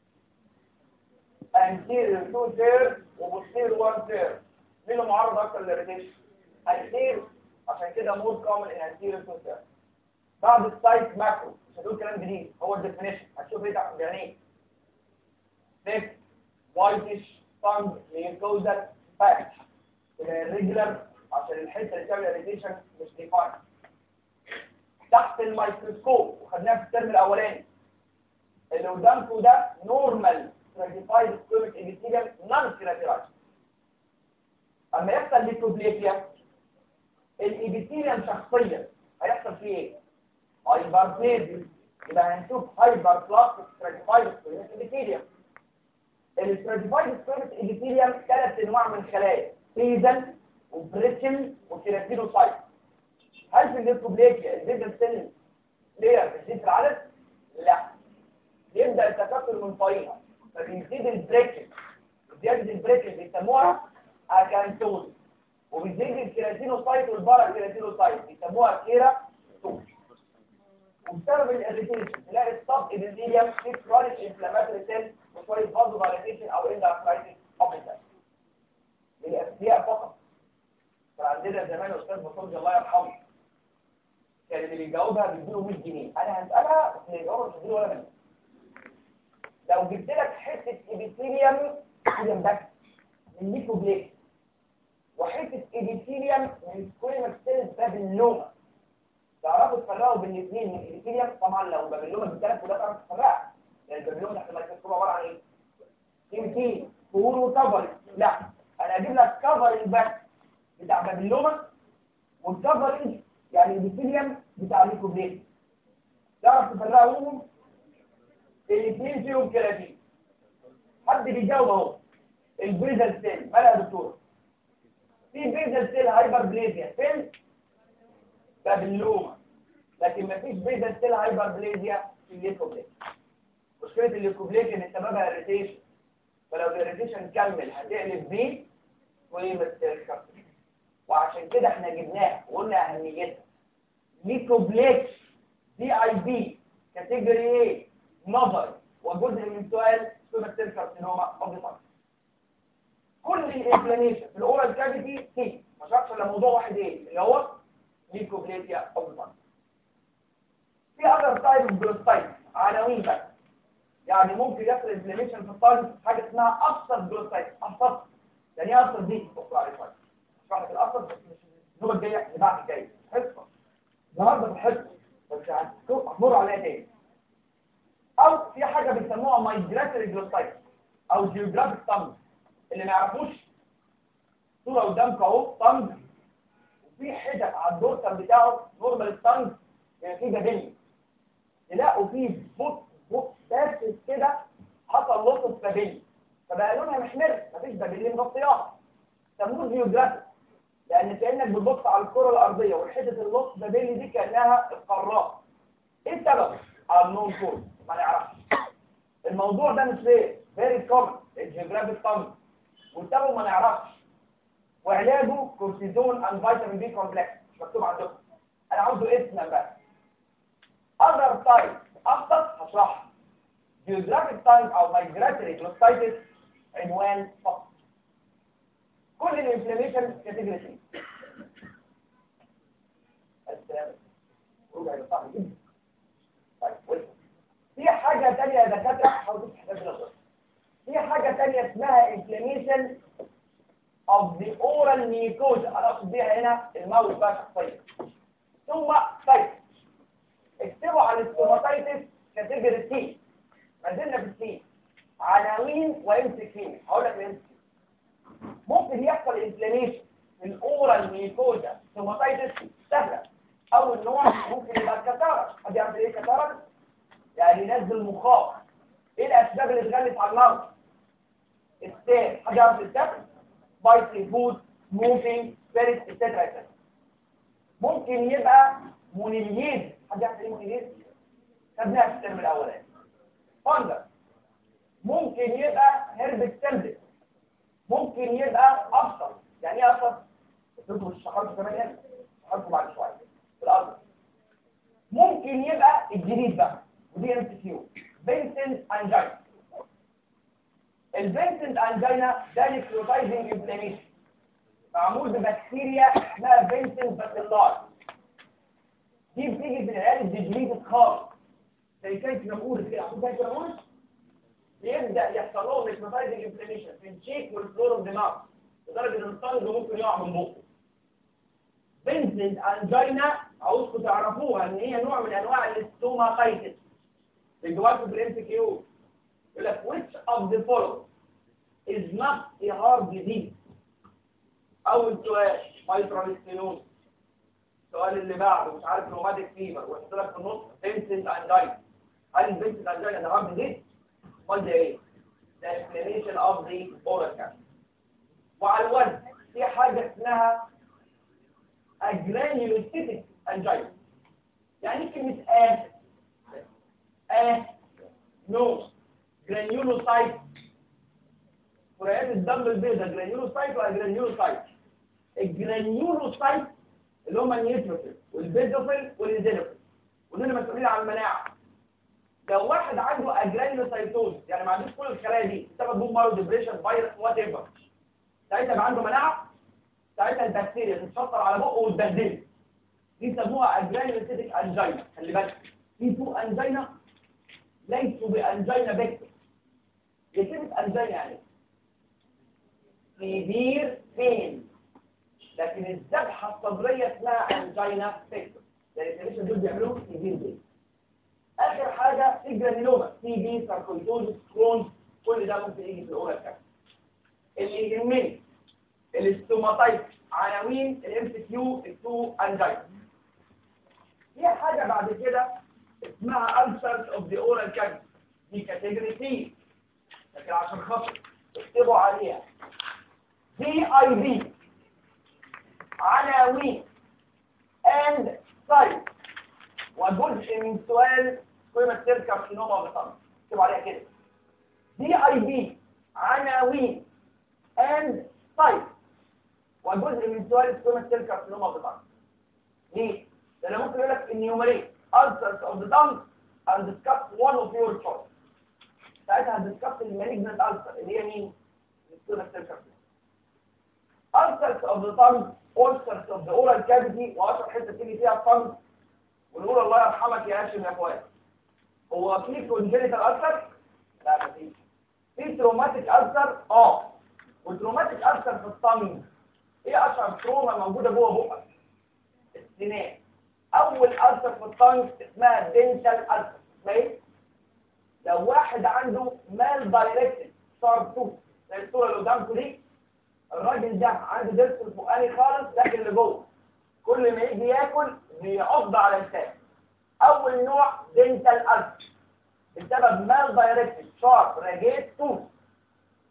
anterior two third وposterior one third مين اللي معرض اكتر للريتيشن anterior عشان كده more common in anterior two third بعد السايت ماكرو مش هتقول كلام جديد هو الديفينيشن هتشوف ايه تحت يعني ايه thick whitish tongue mucosal patch الريجولار عشان الحته اللي بتعمل irritation مش defined تحت الميكروسكوب وخدناها في الترم الاولاني اللي قدامكم ده نورمال stratified squamous epithelium non keratinized اما يحصل ليكوبليكيا الابيثيليوم شخصيا هيحصل فيه ايه هايبربليزيا يبقى هنشوف هايبر بلاستيك stratified squamous epithelium الستراتيفايد squamous epithelium ثلاث انواع من الخلايا بيزل وبريتل وكيراتينوسايت هل في الليكوبليكيا البيزل سيل لير بتزيد في العدد؟ لا يبدا التكاثر من طريقه فبيزيد البريكل زياده البريكل بيسموها اكانتوز وبيزيد الكيراتينوسايت والبارا كيراتينوسايت بيسموها كيراتوز وبسبب الاريتيشن تلاقي الصب ابيثيليوم في كرونيك انفلاماتوري سيل وشويه برضه فاليتيشن او انداركرايتس اوبيتال للاغذياء فقط كان عندنا زمان استاذ مصطفى الله يرحمه كان اللي بيجاوبها بيديله 100 جنيه انا هسالها بس اللي يجاوبها مش هديله ولا جنيه لو جبت لك حته ابيثيليوم ابيثيليوم بس من ليكوبليك وحته ابيثيليوم من سكويمك سيلز بابلوما تعرفوا تفرقوا بين الاثنين من الابيثيليوم طبعا لو بابلوما بالثلاث وده تعرف تفرقها لان البابلوما تحت الميكروسكوب عباره عن ايه؟ يمكن فور وكفر لا انا اجيب لك كفر بس بتاع بابلوما والكفر يعني الابيثيليوم بتاع ليكوبليك تعرف تفرقهم الاثنين فيهم كراتين حد بيجاوب اهو البريزل سيل مالها يا دكتور في بريزل سيل هايبر بليزيا فين بابلوما لكن مفيش بريزل سيل هايبر بليزيا في الليكوبليك مشكله الليكوبليك ان سببها اريتيشن فلو الاريتيشن كمل هتقلب بيه ويمثل وعشان كده احنا جبناها وقلنا اهميتها ليكوبليك دي اي بي كاتيجوري ايه نظري وجزء من سؤال سوبر سيل كارسينوما اوف ذا كل الانفلاميشن في الاورال كافيتي سي ما شرحش الا موضوع واحد ايه اللي هو ليكوبليتيا اوف ذا في اذر تايب جلوستايت عناوين بس يعني ممكن يحصل انفلاميشن في الطالب حاجه اسمها ابسط جلوستايت ابسط يعني ايه ابسط دي بكره على شويه اشرح لك الابسط بس مش النوبه الجايه اللي بعد الجايه حصه النهارده في الحصه بس هتمر عليها تاني او في حاجه بيسموها مايجراتوري جلوستايت او جيوغرافيك تانج اللي ما يعرفوش صوره قدامك اهو تانج وفي حتت على الدورسال بتاعه نورمال التانج يعني في جبلي تلاقوا فيه بوت بوت بس كده حصل لوس بابلي فبقى لونها محمر مفيش بابلين مغطياها سموه جيوغرافيك لان كانك بتبص على الكره الارضيه والحته النص بابلي دي كانها القارات ايه السبب النون كود ما نعرفش الموضوع ده مش ليه فيري كومن الجيوغرافيك كومن والسبب ما نعرفش وعلاجه كورتيزون اند فيتامين بي كومبلكس مش مكتوب عندكم انا عاوزه اسما بس اذر تايب ابسط هشرحها جيوغرافيك تايب او مايجراتوري كلوستايتس عنوان فقط كل الانفلاميشن كاتيجوري سي السلام رجع لصاحبي جدا طيب ويلكم. في حاجة تانية يا دكاترة حاولوا تحتاج في حاجة تانية اسمها inflammation of the oral mucosa انا اقصد بيها هنا الماوس بقى شخصيا ثم طيب اكتبوا على الستوماتيتس كاتيجوري سي ما زلنا في السي عناوين وامسكين هقول لك الامسك ممكن يحصل انفلاميشن في الاورال ميكوزا ستوماتيتس سهله اول نوع ممكن يبقى الكتارة حد يعرف ايه الكتارة يعني ينزل مخاط ايه الاسباب اللي تغلس على المرض الستير حد يعرف الستير بايتنج فود موفينج سبيريت اتسترا ممكن يبقى مونيليز حد يعرف ايه مونيليز خدناها في الترم الاولاني فانجر ممكن يبقى هرب سيلفيك ممكن يبقى ابسط يعني ايه ابسط انتوا مش شرحتوا كمان هنا شرحتوا بعد شويه في الارض ممكن يبقى الجديد بقى ودي ام سي كيو فينسنت انجينا الفينسنت انجينا ده نيكروتايزنج انفلاميشن معمول ببكتيريا اسمها فينسنت باسيلار دي بتيجي في العيال الديجليتد خالص زي كانت نقول كده عشان كانت نقول يبدا يحصل لهم نيكروتايزنج انفلاميشن في الشيك والفلور اوف دماغ لدرجه ان الطنج ممكن يقع من بقه فينسنت انجينا عاوزكم تعرفوها ان هي نوع من انواع الاستوماتايتس الجواب في الام كيو يقول لك which of the following is not a heart disease اول سؤال مايترال ستينوز السؤال اللي بعده مش عارف روماتيك فيبر ويحط لك في النص فينسنت انجينا هل الفينسنت انجينا ده هارت ديزيز امال ده ايه ده inflammation of the oral cavity وعلى الوزن في حاجه اسمها اجرانيولوسيتك انجينا يعني إيه كلمه اه اه نو جرانيولوسايت كريات الدم البيضاء جرانيولوسايت ولا جرانيولوسايت الجرانيولوسايت اللي هم النيوتروفيل والبيزوفيل والإيزينوفيل ودول مسؤولين عن المناعه لو واحد عنده اجرانيولوسايتوز يعني ما عندوش كل الخلايا دي بسبب بوم مارو ديبريشن فيروس وات ايفر ساعتها يبقى عنده مناعه ساعتها البكتيريا تتشطر على بقه وتبهدله دي يسموها اجرانيولوسيتك انجينا خلي بالك في تو انجينا ليسوا بانجينا فيكتور دي كلمه انجينا يعني سيفير بين لكن الذبحه الصدريه اسمها انجينا فيكتور يعني الكلمه دول بيعملوا سيفير بين اخر حاجه في جرانيلوما سي بي ساركويدوز كرون كل ده ممكن يجي في الاورال كاب اللي يهمني الاستوماتايت عناوين الام سي كيو التو انجينا في حاجه بعد كده اسمها ulcers of the oral cavity دي كاتيجوري سي لكن عشان خاطر اكتبوا عليها دي اي بي عناوين and site وجزء من سؤال قيمة تركب في نوم وبطن اكتبوا عليها كده دي اي بي عناوين and site وجزء من سؤال قيمة تركب في نوم وبطن ليه؟ لأن ممكن يقول لك enumerate ulcers of the tongue and discuss one of your choice ساعتها هندسكس المالجنت ulcer اللي هي مين؟ القيمة تركب ulcers of the tongue ulcers of the oral cavity واشهر حته تيجي فيها الطنج ونقول الله يرحمك يا هاشم يا فؤاد هو في كونجنتال ulcer لا مفيش في تروماتيك ulcer اه والتروماتيك ulcer في الطنج ايه اشهر تروما موجوده جوه بقك السنان اول ulcer في الطنج اسمها دنتال ulcer اسمها ايه لو واحد عنده مال دايركتد شارب توث زي الصوره اللي قدامكم دي الراجل ده عنده ضرس الفوقاني خالص داخل لجوه كل ما يجي ياكل بيعض على لسانه اول نوع دنتال الف بسبب مال دايركتد شارب راجيت توث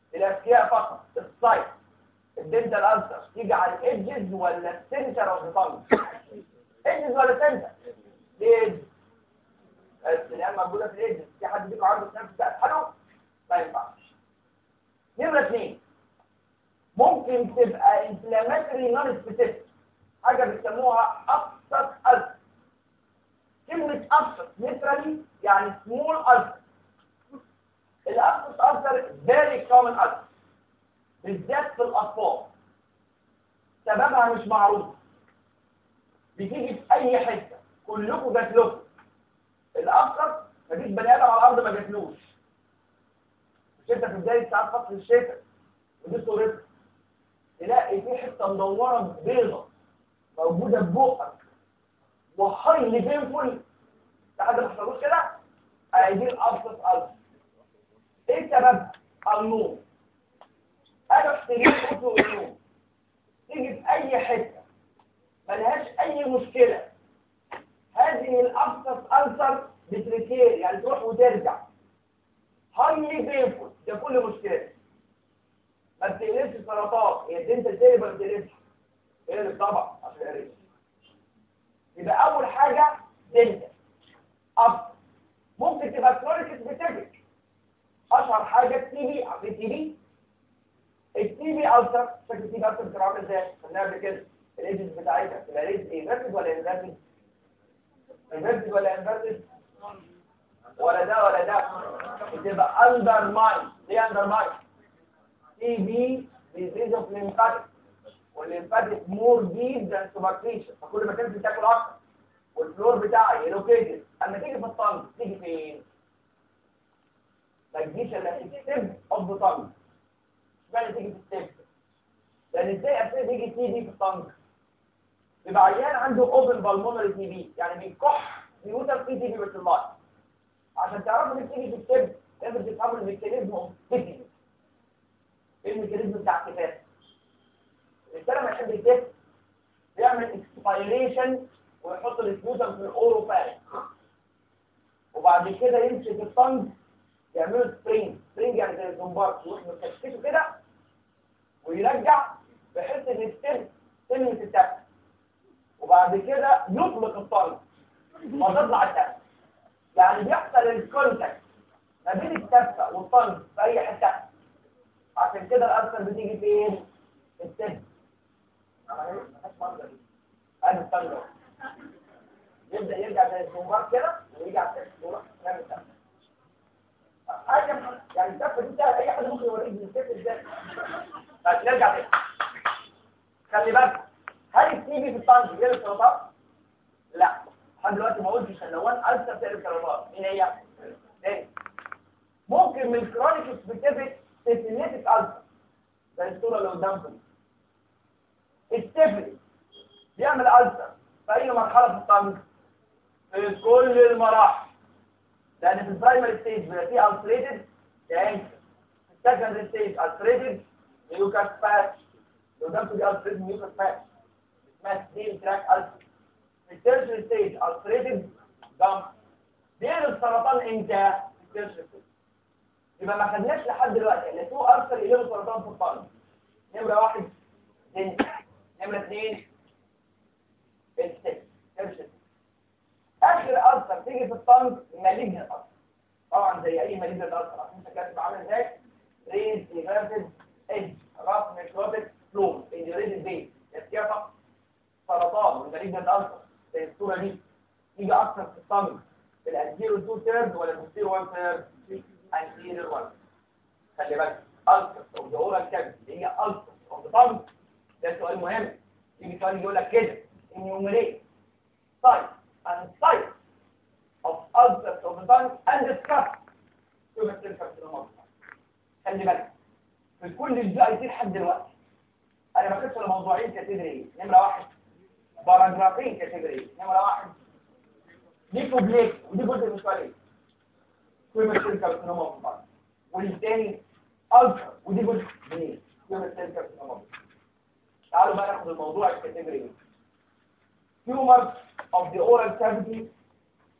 الاذكياء فقط السايت الدنتال ألسر تيجي على الايدجز ولا السنتر اوف ذا تانج ايدجز ولا سنتر ليه السلام موجوده في الايدجز في حد فيكم عنده نفس حلو ما ينفعش نمره اثنين ممكن تبقى انفلاماتوري نون سبيسيفيك حاجه بيسموها ابسط ألسر كلمه ابسط ليترالي يعني سمول ألسر الابسط ألسر فيري كومن ألسر بالذات في الأطفال سببها مش معروف بتيجي في أي حتة كلكم جات لكم الأبسط مفيش بني آدم على الأرض ما جاتلوش مش أنت في بداية ساعات فصل الشتاء ودي صورتها تلاقي في حتة مدورة بيضة موجودة في بقك وهايلي بينفول لحد ما حصلوش كده هيجي الأبسط ألف إيه سببها؟ النوم انا احتاجين اوتو النوم تيجي في اي حته ملهاش اي مشكله هذه الابسط انسر بتريكير يعني تروح وترجع هايلي بينفول ده كل مشكله ما بتقلبش سرطان هي انت تقلب ما بتقلبش تقلب طبعا عشان الريش يبقى اول حاجه دنت ابسط ممكن تبقى كرونيك سبيسيفيك اشهر حاجه التي بي عارفين التي بي التي بي ألسر شكل التي بي ألسر بتبقى عامل ازاي؟ قلنا قبل كده الايدجز بتاعتها تبقى ريز انفيرتد ولا انفيرتد؟ انفيرتد ولا انفيرتد؟ ولا ده ولا ده بتبقى اندر ماين ليه اندر ماين؟ تي بي ديزيز اوف ليمفاتيك والليمفاتيك مور ديب ذان سوبرفيشن فكل ما تنزل تاكل اكتر والفلور بتاعي يلوكيتد اما تيجي في الطنج تيجي فين؟ ما تجيش الا في الستيب اوف ذا طنج اشمعنى تيجي في السيف لان ازاي ابتدي تيجي تي بي في الطنج يبقى عيان عنده اوبن بالمونري تي بي يعني بيكح بيوتر في تي بي بس الماء عشان تعرفوا ان تيجي في السيف لازم تفهموا الميكانيزم اوف تيكي ايه الميكانيزم بتاع الكفاف الانسان لما يحب الكتف بيعمل اكسبيريشن ويحط السبوتم في الاورو فارق وبعد كده يمسك الطنج يعملوا سبرينج سبرينج يعني زي الزنبار يروح مكشكشه كده ويرجع بحيث ان السن سن تتفتح وبعد كده يطلق الطرد وتطلع التفه يعني بيحصل الكونتاكت ما بين التفه والطرد في اي حته عشان كده الارسل بتيجي فين؟ في السن ادي الطرد يبدا يرجع زي الزنبار كده ويرجع تاني يروح يعمل تفه حاجه يعني الدفه دي سهل اي حد ممكن يوريك الست ازاي بس نرجع تاني خلي بالك هل التي بي في الطنج بيقلب سرطان؟ لا لحد دلوقتي ما قلتش ان وان السر بتقلب سرطان مين هي؟ تاني ممكن من كرونيك سبيسيفيك سيفيليتك السر زي الصوره اللي قدامكم السيفيلي بيعمل السر في اي مرحله في الطنج؟ في كل المراحل لان في البرايمري ستيج بيبقى فيه ulcerated يعني في السكندري ستيج ulcerated mucus patch لو ده بتبقى ulcerated mucus patch اسمها ستيل تراك ulcer في التيرشري ستيج ulcerated gum بيقلب السرطان امتى؟ في التيرشري ستيج يبقى ما خدناش لحد دلوقتي ان تو ألسر يقلبوا سرطان في الطن نمرة واحد دنت نمرة اثنين الستيج تيرشري اخر ألسر تيجي في الطنج مالجنت ألسر طبعا زي اي مالجنت ألسر عشان انت كاتب عامل ازاي ريز ايفيرتد ايدج راس ميكروبيك فلوم انجريد بيت اتيافق سرطان والمالجنت ألسر زي الصوره دي يجي اكتر في الطنج الانتيرو 2 ثيرد ولا البوستيرو 1 ثيرد انتيرو 1 خلي بالك ألسر او ذا اورال كابيت اللي هي ألسر او ذا طنج ده سؤال مهم يجي سؤال يقول لك كده انيوميريت طيب and sight of ulcers of the tongue and the scuff to the carcinoma. خلي بالك في كل الجي اي تي لحد دلوقتي انا ما كنتش موضوعين كاتيجوري نمره واحد باراجرافين كاتيجوري نمره واحد دي كوبليك ودي جزء من سؤالين كويمة كارسينوما في البطن والثاني الترا ودي جزء من كويمة كارسينوما تعالوا بقى ناخد الموضوع الكاتيجوري tumors of the oral cavity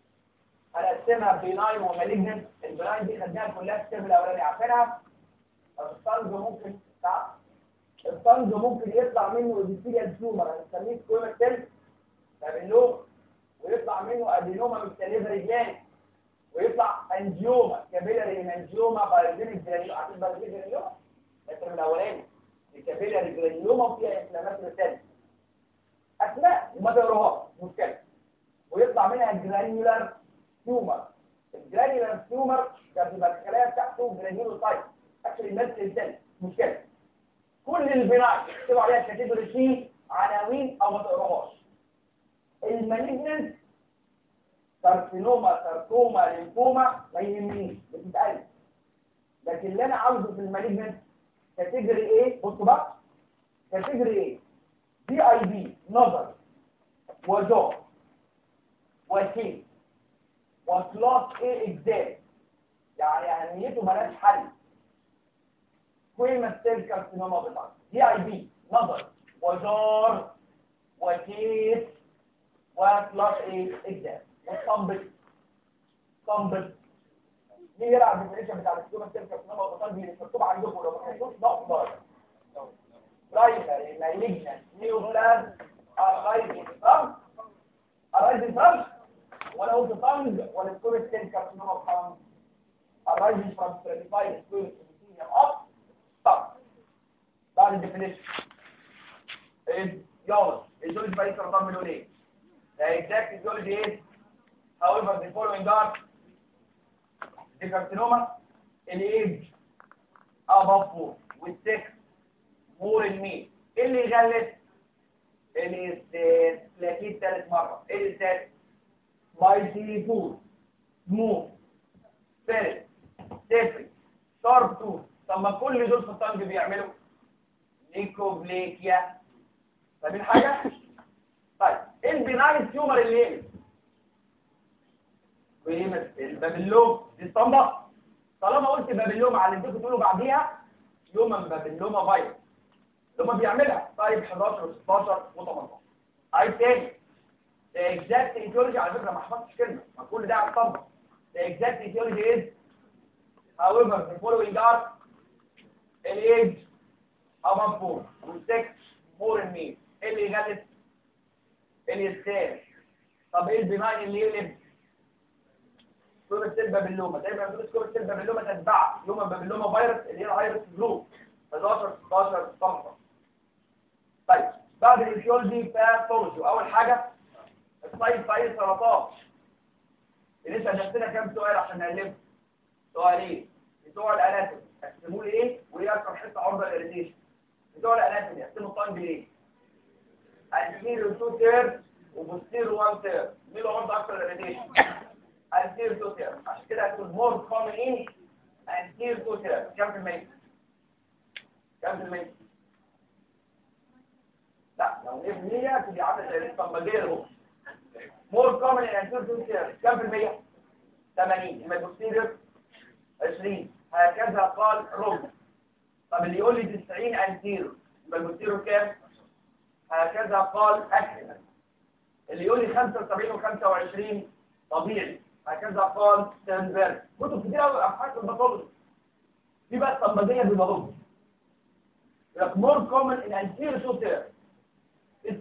هنقسمها بيناين ومالجنت البيناين دي خدناها كلها في الترم الاولاني عارفينها الطنج ممكن صح الطنج ممكن يطلع منه ابيثيليال تيومر هنسميه سكويما سيل بابيلوما ويطلع منه ادينوما مستليفري جلاند ويطلع انجيوما كابيلاري انجيوما بايوجينيك جرانيوما عارفين بايوجينيك جرانيوما الترم الاولاني الكابيلاري جرانيوما فيها انفلامات الثاني اسماء وما تقراهاش مشكله ويطلع منها جرانيولار تيومر الجرانيولار تيومر ده بيبقى الخلايا بتاعته جرانيولوسايت اكشلي ماسل سيل مشكله كل البناء اكتبوا عليها كاتيجوري سي عناوين او ما تقراهاش المالجنس كارسينوما ساركوما ليمفوما ما يهمنيش بتتقال لكن اللي انا عاوزه في المالجنس كاتيجوري ايه بصوا بقى كاتيجوري ايه دي اي بي نظر وجو وشيء وكلاس ايه اجزاء يعني اهميته ملهاش حل كويما ستيل كارسينوما بتاعته دي اي بي نظر وجار وكيس وكلاس ايه اجزاء والصنبت صنبت مين يلعب بالفريشة بتاع الكويما ستيل كارسينوما وبطال دي مكتوب عندكم لو ما كنتوش نقطة primary malignant nuclear arising from arising from ولا قلت tongue ولا squamous cell carcinoma of tongue arising from stratified squamous epithelium of tongue بعد الديفينيشن يلا الجيولوجي بقى سرطان بنقول ايه the exact etiology is however the following are the carcinoma الage above 4 with 6 مور المين ايه اللي يغلس الاستاذ تلاقيه ثالث مرة ايه الاستاذ بايتي فور مو فيرت تفري شارب تو طب ما كل دول في الطنج بيعملوا ليكوبليكيا فاهمين حاجة؟ طيب ايه البناين تيومر اللي يقلب؟ قيمة البابلوم دي اسطمبة طالما قلت بابلوم على اللي انتوا تقولوا بعديها يوما بابلوما فيروس لما بيعملها طيب 11 و16 و18 عايز تاني the exact etiology على فكرة ما حفظتش كلمة ما كل ده على الطبق the exact etiology is however the following are an age above 4 و6 more in me ايه اللي يغلس اللي يستاهل طب ايه البناين اللي يقلب سكور السلبة باللومة دايما بنقول سكور السلبة باللومة تتبع لومة باللومة فيروس اللي هي فيروس فلو 11 16 18 طيب بعد الفيولوجي باثولوجي اول حاجه السايد باي سرطان لسه نفسنا كام سؤال عشان نقلبه سؤالين بتوع الاناتومي هتقسموا لي ايه وايه اكتر حته عرضه للاريتيشن بتوع الاناتومي هتقسموا الطنج ليه انتيريور 2 تير وبوستيريور 1 تير مين اللي عرضه اكتر للاريتيشن انتيريور 2 تير عشان كده هتكون مور كومن ايه انتيريور 2 تير كام في المية كام في المية لا لو 100 تبقى عامل الطنبجيه اهو مور كومن ان انتيريور تير كام في المية 80 يبقى البوستيريور 20 هكذا قال روم طب اللي يقول لي 90 انتيريور يبقى البوستيريور كام هكذا قال اكسل اللي يقول لي 75 و25 طبيعي هكذا قال ستنبرج كتب كتير قوي ابحاث الباثولوجي في بقى الطنبجيه بالباثولوجي يبقى مور كومن ان انتيريور تير 90%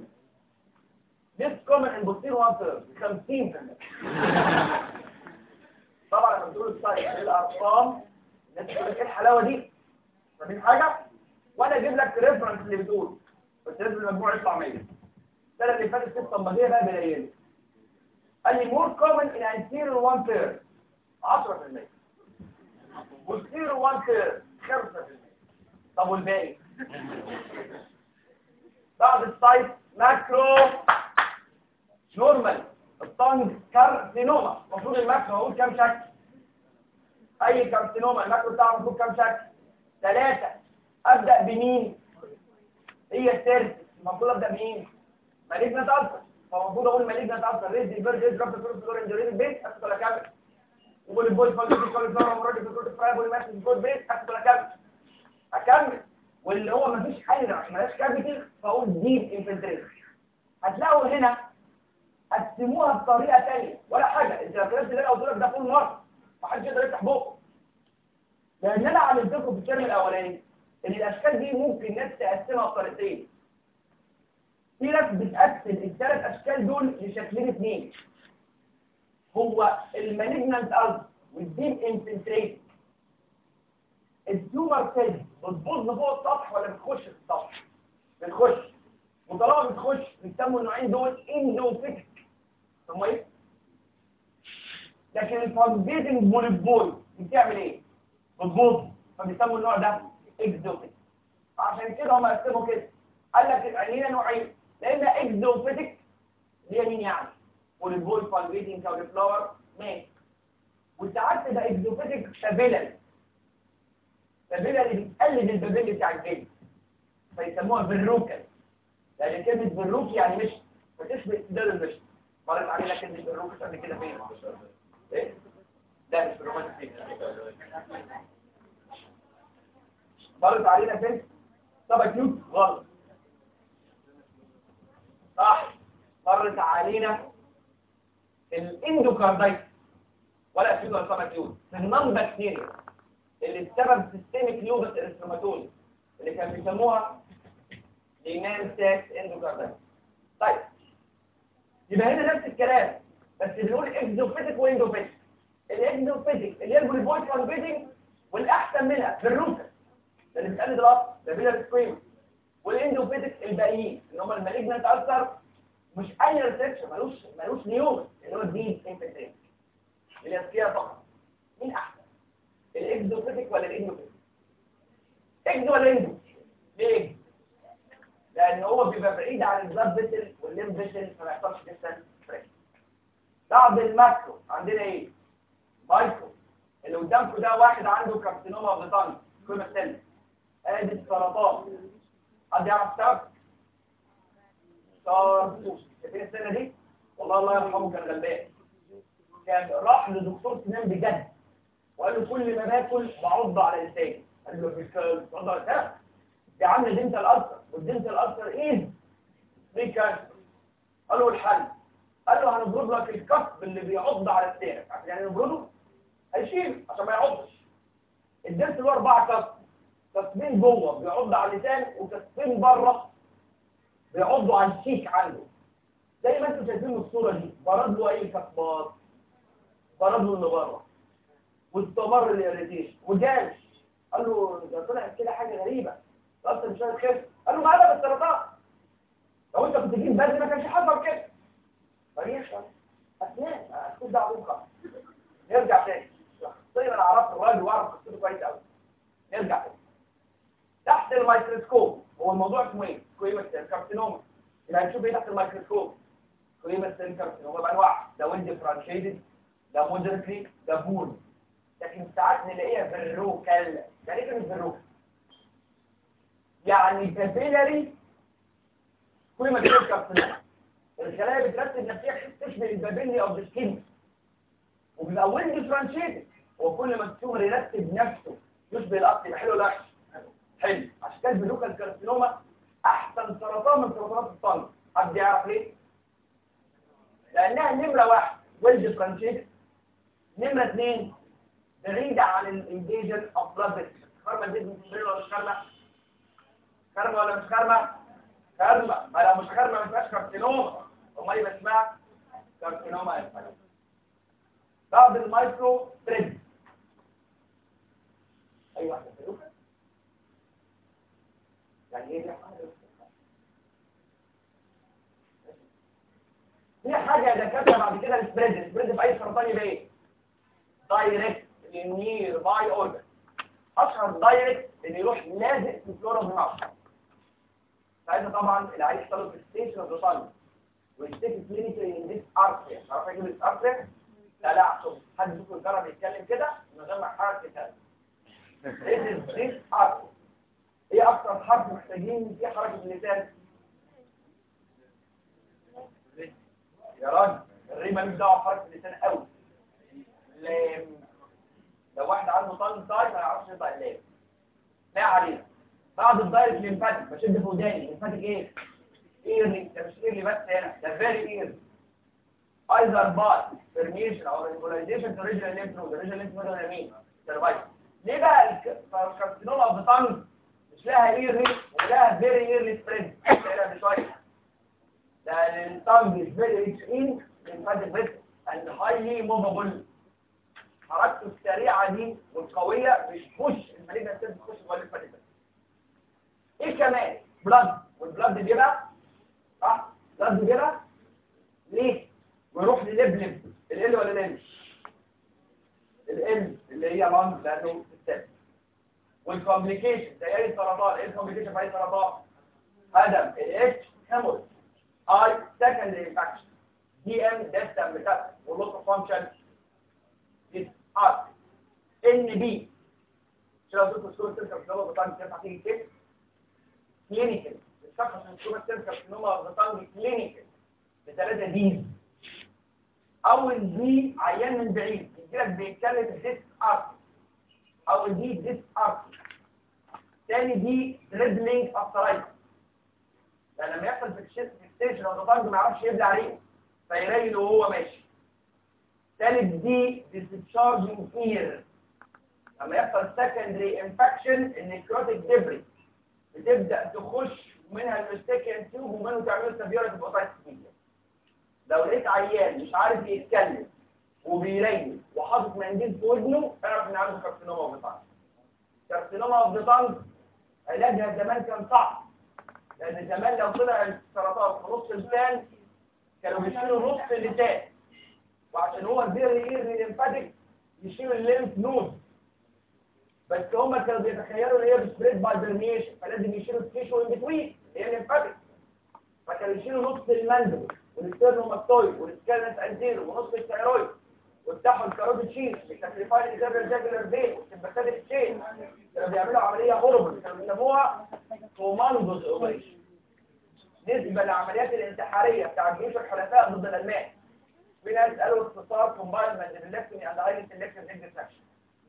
This common in posterior one third 50% طبعا لما بتقول السايز الارقام الناس تقول لك ايه الحلاوه دي فاهمين حاجه وانا اجيب لك ريفرنس اللي بتقول بس لازم المجموع يطلع 100 السنه اللي فاتت ست طبقيه بقى بلايين قال لي مور كومن ان انتيريور وان ثيرد 10% posterior وان ثيرد 5% طب والباقي بعد السايز ماكرو نورمال الطنج كارسينوما المفروض الماكرو هقول كام شكل اي كارسينوما الماكرو بتاعه المفروض كام شكل ثلاثة ابدا بمين هي السيرس المفروض ابدا بمين مالجنت الفا فالمفروض اقول مالجنت الفا ريز ديفيرج ريز رابط فلوس فلور انجرين بيت اكتب ولا كامل وقول البويز فالجي كول فلور ومرات في كل فراي بول ماسك جول بيت اكتب ولا كامل اكمل واللي هو مفيش حل عشان مالهاش كافيتي فاقول ديب انفلتريشن هتلاقوا هنا قسموها بطريقه ثانيه ولا حاجه انت لو كتبت اللي انا قلت لك ده فول مارك محدش يقدر يفتح بقه لان انا علمت لكم في الترم الاولاني ان الاشكال دي ممكن ناس تقسمها بطريقتين في ناس بتقسم الثلاث اشكال دول لشكلين اثنين هو المالجنانت ارض والديب انفلتريت التيومر سيل بتبوظ فوق السطح ولا بتخش في السطح بتخش وطالما بتخش بيسموا النوعين دول اندوفيتك هم ايه لكن الفانجيتنج بوليبول بتعمل ايه بتبوظ فبيسموا النوع ده اكزوفيتك عشان كده هم قسموا كده قال لك عندنا نوعين لا اما اكزوفيتك اللي هي مين يعني بوليبول فانجيتنج كاوليفلاور ماشي وساعات تبقى اكزوفيتك سابيلال سابيلال اللي بتقلد البابيل بتاع الجلد فيسموها بالروكل لان كلمه بالروك يعني مش فتشبه ده المش مرت علينا كلمه بالروك قبل كده فين ايه ده مش بالرومانس فين مرت علينا فين طب كيوت غلط صح مرت علينا الاندوكاردايت ولا كيوت ولا طبعا كيوت النون بكتيريا اللي بسبب سيستميك لوبس اريثروماتوز اللي كانوا بيسموها ايمان ساكس اندوكاردايت طيب يبقى هنا نفس الكلام بس بنقول اكزوفيتك واندوفيتك الاكزوفيتك اللي هي البوليبويد كونفيتنج والاحسن منها بالروكا اللي بتقلد الاصل ده بيلا سكريم والاندوفيتك الباقيين اللي هم المالجنت السر مش اي ريسكشن ملوش ملوش نيوم اللي هو دي انفكتين اللي هي فقط مين احسن الاكزوفيتك ولا الاندوفيتك اكزو ولا اندو ليه لان هو بيبقى بعيد عن البلاد فيسل والليم فيسل فما يحصلش ديستانس فريش بعد الماكرو عندنا ايه مايكرو اللي قدامكم ده واحد عنده كارسينوما اوف ذا تانج كوما سيل ادي السرطان حد يعرف سبب ساركوس شايفين السنه دي والله الله يرحمه كان غلبان كان راح لدكتور سنان بجد وقال له كل ما باكل بعض على لساني قال له في الكلام على لسانك دي عامله دنتال الالسر والدنتال الالسر ايه دي كانسر قال له الحل قال له هنبرد لك الكف اللي بيعض على لسانك عشان يعني نبرده هيشيل عشان ما يعضش الدنت له اربعه كف كفين جوه بيعض على اللسان وكفين بره بيعضوا على الشيك عنده زي ما انتم شايفين الصوره دي برد له اي كفات برد له اللي بره واستمر الاريتيشن وجالش قال له ده طلعت كده حاجه غريبه اصلا مش عارف خير قال له معانا بالسرطان لو انت كنت جيت بدري ما كانش حصل كده فريش اسنان اسكت دعوه بيه خالص نرجع تاني شخصيا انا عرفت الراجل واعرف قصته كويس قوي نرجع تاني تحت الميكروسكوب هو الموضوع اسمه ايه؟ سكويمس سيل كارسينوما يبقى هنشوف ايه تحت الميكروسكوب سكويمس سيل كارسينوما بانواع ده ويند فرانشيدد ده مودريتلي ده بون لكن ساعات نلاقيها بالروكال يعني ايه كلمه بالروكال؟ يعني كابيلاري كل ما تشوف كابسولات الخلايا بترتب نفسها تشبه البابيلي او السكين وبيبقى ويند فرانشيتد هو كل ما التيومر يرتب نفسه يشبه الاصل يبقى حلو ولا وحش حلو عشان كده اللوكال كارسينوما احسن سرطان من سرطانات الطن حد يعرف ليه لانها نمره واحد ويند فرانشيتد نمره اثنين بعيده عن الانجيجن اوف بلاد خرمه دي مش ولا مش خرمه خرمة ولا مش خرمة؟ خرمة ما لو مش خرمة ما فيهاش كارسينوما امال يبقى اسمها كارسينوما يا بعض المايكرو تريد اي واحدة فلوكة يعني ايه دي في حاجة يا دكاترة بعد كده السبريد السبريد في اي سرطان يبقى ايه؟ دايركت نير باي اورجن اشهر دايركت ان يروح لازق في فلورا بنار ساعتها طبعا العيش يحصل في ستيشن روتال ويشتكي كلينيكال ان ديس ارتريا عارف ايه ديس ارتريا لا لا عشان حد يشوف الجرب يتكلم كده من غير ما يحرك كتاب ايه ديس ارتريا ايه اكتر حرف محتاجين فيه حركه اللسان يا راجل الري مالوش دعوه بحركه اللسان قوي لام لو واحد عنده طن سايد ما يعرفش ينطق لام لا علينا بعد الدايركت ليمفاتيك بشد في وداني ليمفاتيك ايه ايرلي ده مش ايرلي بس هنا ده فيري ايرلي ايزر باي فيرميشن او ريجولاريزيشن تو ريجنال ليمف نود ريجنال ليمف نود هنا مين سيرفايف ليه بقى الكارسينوما اوف ذا تانج مش لها ايرلي ولها فيري ايرلي سبريد هنا بشويه لان التانج از فيري ريتش ان lymphatic vessels and highly movable حركته السريعه دي والقويه مش بوش المالجنت سيلز تخش جوه الليمفاتيك ايه كمان بلاد والبلاد بيبقى صح بلاد بيبقى ليه ويروح للبلب ال ولا ال ال اللي هي لانج لانه السيل والكومبليكيشن زي اي سرطان ايه الكومبليكيشن في اي سرطان هدم الاتش هيموريج اي سكندري انفكشن دي ام ديستم ميتاستاسيس واللوس اوف فانكشن دي ار ان بي شو لو دكتور سكور تركب في لغه بتاعك تنفع تيجي كده كلينيكال الشخص عشان سكور تركب في لغه بتاعك كلينيكال بثلاثه دي اول دي عيان من بعيد يجيلك بيتكلم ديس ارت اول دي ديس ارت تاني دي ريدلينج افترايت لان لما يحصل في الشيست ستيشن او الضغط ما يعرفش يبلع عليه فيريل وهو ماشي ثالث دي discharging ear لما يحصل secondary infection النيكروتيك ديبري بتبدا تخش منها المستكن تيوب ومنه تعمل سبيورة اوتايتس ميديا لو لقيت عيان مش عارف يتكلم وبيريل وحاطط منديل في ودنه اعرف ان عنده كارسينوما اوف ذا كارسينوما اوف ذا علاجها زمان كان صعب لان زمان لو طلع السرطان في نص اللسان كانوا بيشيلوا نص اللسان وعشان هو الفيري ايرلي ليمفاتيك يشيلوا الليمف نود بس هم كانوا بيتخيلوا ان هي بسبريد باي برميشن فلازم يشيلوا التيشو ان بتوين اللي هي ليمفاتيك فكانوا يشيلوا نص المندل والستيرنوماستويد والسكالنس انتيرو ونص الثيرويد ويفتحوا الكاروتيد شيت بالتكليفات الجبل جاكولار فين والسمباثيك تشين كانوا بيعملوا عمليه هوربل كانوا بيسموها توماندوز اوبريشن نسبه للعمليات الانتحاريه بتاع جيوش الحلفاء ضد الالمان في ناس قالوا اختصار كومباين مانديبلكتومي اند هايلي سيلكتيف نيك ديفراكشن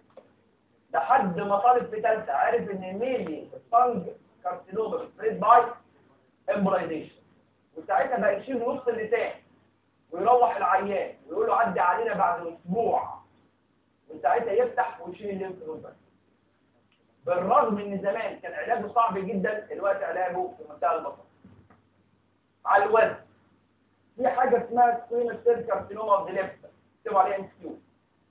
لحد ما طالب في ثالثه عرف ان ميلي الطنج كارسينوما سبريد باي امبولايزيشن وساعتها بقى يشيل نص اللسان ويروح العيان ويقول له عدي علينا بعد اسبوع وساعتها يفتح ويشيل الليمف نود بس بالرغم ان زمان كان علاجه صعب جدا الوقت علاجه في منتهى البساطه على الوزن في حاجه اسمها سكوينس سيل كارسينوما اوف ذا ليمف اكتبوا عليها ام كيو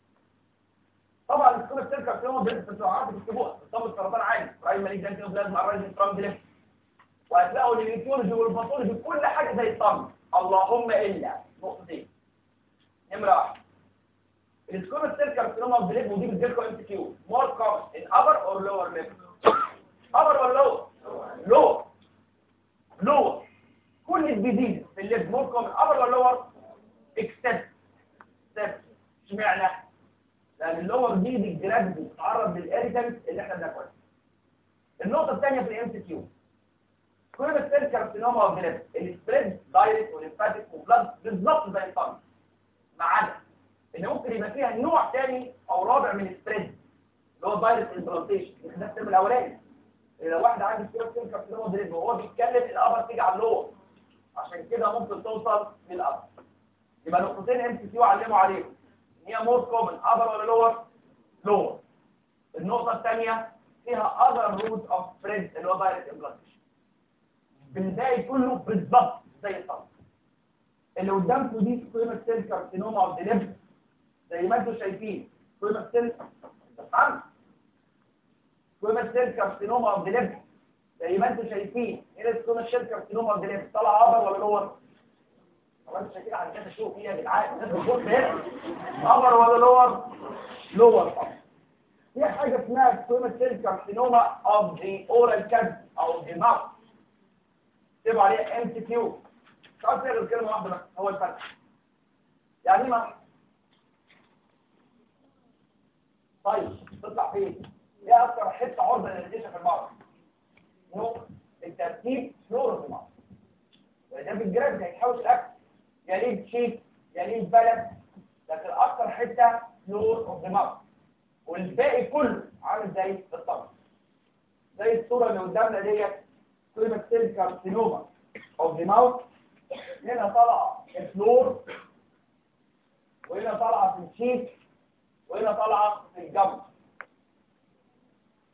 طبعا السكوينس سيل كارسينوما بنت بتوعات بتكتبوها بتصاب السرطان عادي راي مالك ده كده بلازما الرايزن ترامب ليمف وهتلاقوا النيوتولوجي والباثولوجي كل حاجه زي الطن اللهم الا نقطتين نمره واحد السكوينس سيل كارسينوما اوف ذا ليمف ودي بتجيلكم ام كيو مور كومن ان ابر اور لور ليمف ابر ولا لور لور لور كل الديزيز في الليف مور كومن ابر ولا لور اكسبت اكسبت اشمعنى لان اللور دي بالجرافيتي بتتعرض للاريتنت اللي احنا بناكلها النقطه الثانيه في الام سي كيو كل السيل كارسينوما اوف ذا السبريد دايركت والليمفاتيك وبلاد بالظبط زي الطن ما عدا ان ممكن يبقى فيها نوع ثاني او رابع من السبريد اللي هو دايركت امبلانتيشن ده الترم الاولاني لو واحد عنده سيل كارسينوما اوف ذا وهو بيتكلم الابر تيجي على اللور عشان كده ممكن توصل للأبر يبقى نقطتين ام سي كيو علموا عليهم ان هي مور كومن ابر ولا لور لور النقطه الثانيه فيها اذر روت اوف سبريد اللي هو دايركت امبلانتيشن بالباقي كله بالظبط زي الطبق اللي قدامكم دي سكويمة سيل كارسينوما اوف ذا ليف زي ما انتم شايفين سكويمة سيل بس سكويمة سيل كارسينوما اوف ذا ليف زي ما انتم شايفين هنا تكون الشركه كارسينوما اوف ذا طالعه ابر ولا لور طب انتوا شايفين على كده شوف فيها يا جدعان الناس بتبص هنا ابر ولا لور لور طبعا في حاجه اسمها سكويما سيل كارسينوما اوف ذا اورال كاب او ذا ماوث اكتبوا عليها ام سي كيو مش عارف غير كلمه واحده بس هو الفرق يعني ايه ماوث طيب تطلع فين؟ ايه اكتر حته عرضه للريديشن في المعرض؟ نقطة الترتيب فلور في مصر وده بالجراف هيتحوش الاكل يليه شيك يليه بلد لكن اكتر حته فلور اوف ذا ماوث والباقي كله عامل زي الطبق زي الصوره اللي قدامنا ديت كلمه سيل كارسينوما اوف ذا ماوث هنا طالعه الفلور وهنا طالعه في الشيك وهنا طالعه في الجنب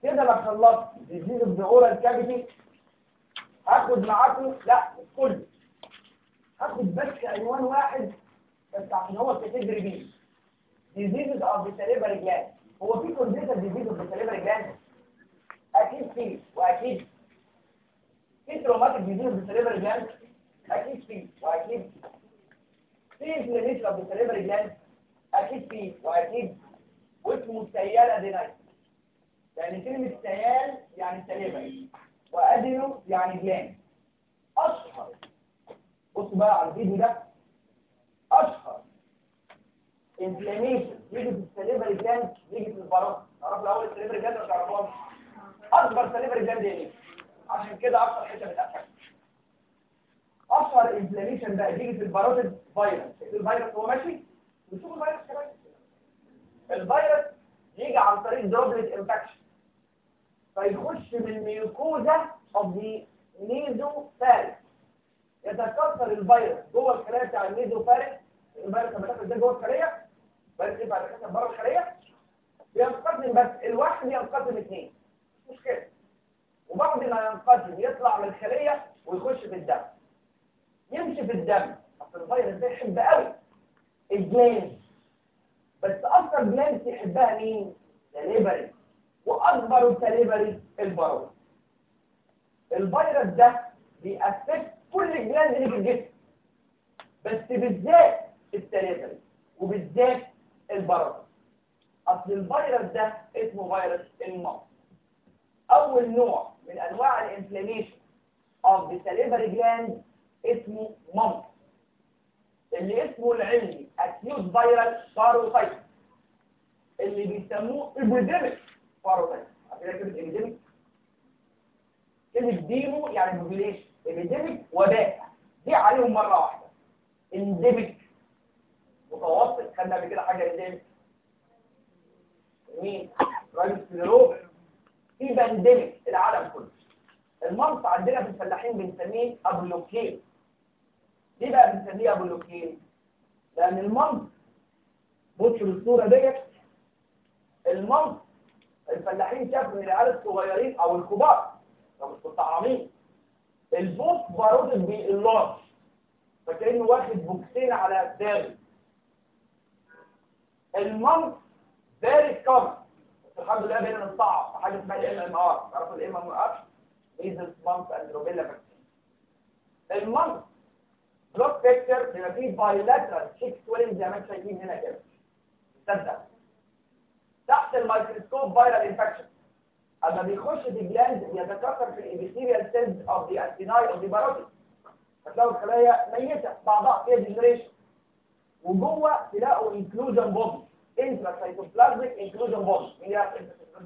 كده انا خلصت ديزيز اوف ذا اورال كافيتي هاخد معاكم لا مش كله هاخد بس عنوان واحد بس عشان هو كاتيجوري بي ديزيز اوف ذا سيريبرال جلاند هو في كونجنتال ديزيز اوف ذا سيريبرال جلاند اكيد في واكيد في تروماتيك ديزيز اوف ذا سيريبرال جلاند اكيد في واكيد في انفلاميشن اوف ذا سيريبرال جلاند اكيد في واكيد واسمه سيال ادينايت يعني كلمة سيال يعني سليبري وادينو يعني جلان اشهر بصوا بقى على الفيديو ده اشهر انفلاميشن يجي في السليبري جلاند يجي في البارات تعرفوا الاول السليبري جلاند ولا تعرفوها اكبر سليبري جلاند ايه عشان كده اكتر حته بتقفل اشهر انفلاميشن بقى يجي في الباروتيد فيروس الفيروس هو ماشي نشوف الفيروس كمان الفيروس يجي عن طريق دروبلت انفكشن فيخش من الميوكوزا اوف ذا نيزو فارس يتكسر الفيروس جوه الخلايا بتاع النيزو فارس الفيروس لما دخل ده جوه الخليه الفيروس ينفع يتكسر بره الخليه بينقسم بس الواحد ينقسم اثنين مش مشكله وبعد ما ينقسم يطلع من الخليه ويخش في الدم يمشي في الدم اصل الفيروس ده يحب قوي الجلاند بس اكتر جلاند يحبها مين سليبري واكبر السليبري البارود الفيروس ده بيأفكت كل الجلاند اللي في الجسم بس بالذات السليبري وبالذات البارود اصل الفيروس ده اسمه فيروس المص اول نوع من انواع الانفلاميشن اوف ذا سليبري جلاند اسمه ممص اللي اسمه العلمي acute viral parotitis اللي بيسموه epidemic parotitis عارفين كلمة epidemic؟ كلمة ديمو يعني population epidemic وباء دي عليهم مرة واحدة endemic متوسط خدنا قبل كده حاجة endemic مين؟ راجل سيروب في بانديميك العالم كله المنص عندنا في الفلاحين بنسميه ابولوكين ليه بقى بنسميه ابو اللوكين لان المنص بصوا الصوره ديت المنص الفلاحين شافوا من العيال الصغيرين او الكبار لو مش مستعرمين البوك بارود باللارج فكانه واخد بوكسين على دماغه المنص فيري كومن الحمد لله بقينا نصعب في حاجه اسمها الام ام ار تعرفوا الام ام ار ميزلز مانث اند روبيلا فاكسين المنص بلوك بيكتشر بيبقى فيه بايلاترال شيك سويلنج زي ما انتم شايفين هنا كده تصدق تحت الميكروسكوب فايرال انفكشن اما بيخش في الجلاند يتكاثر في الابيثيريال سيلز اوف ذا انتيناي اوف ذا باروتيد فتلاقوا الخلايا ميته بعضها فيها ديجنريشن وجوه تلاقوا انكلوجن بودي انترا سيتوبلازميك انكلوجن بودي مين يعرف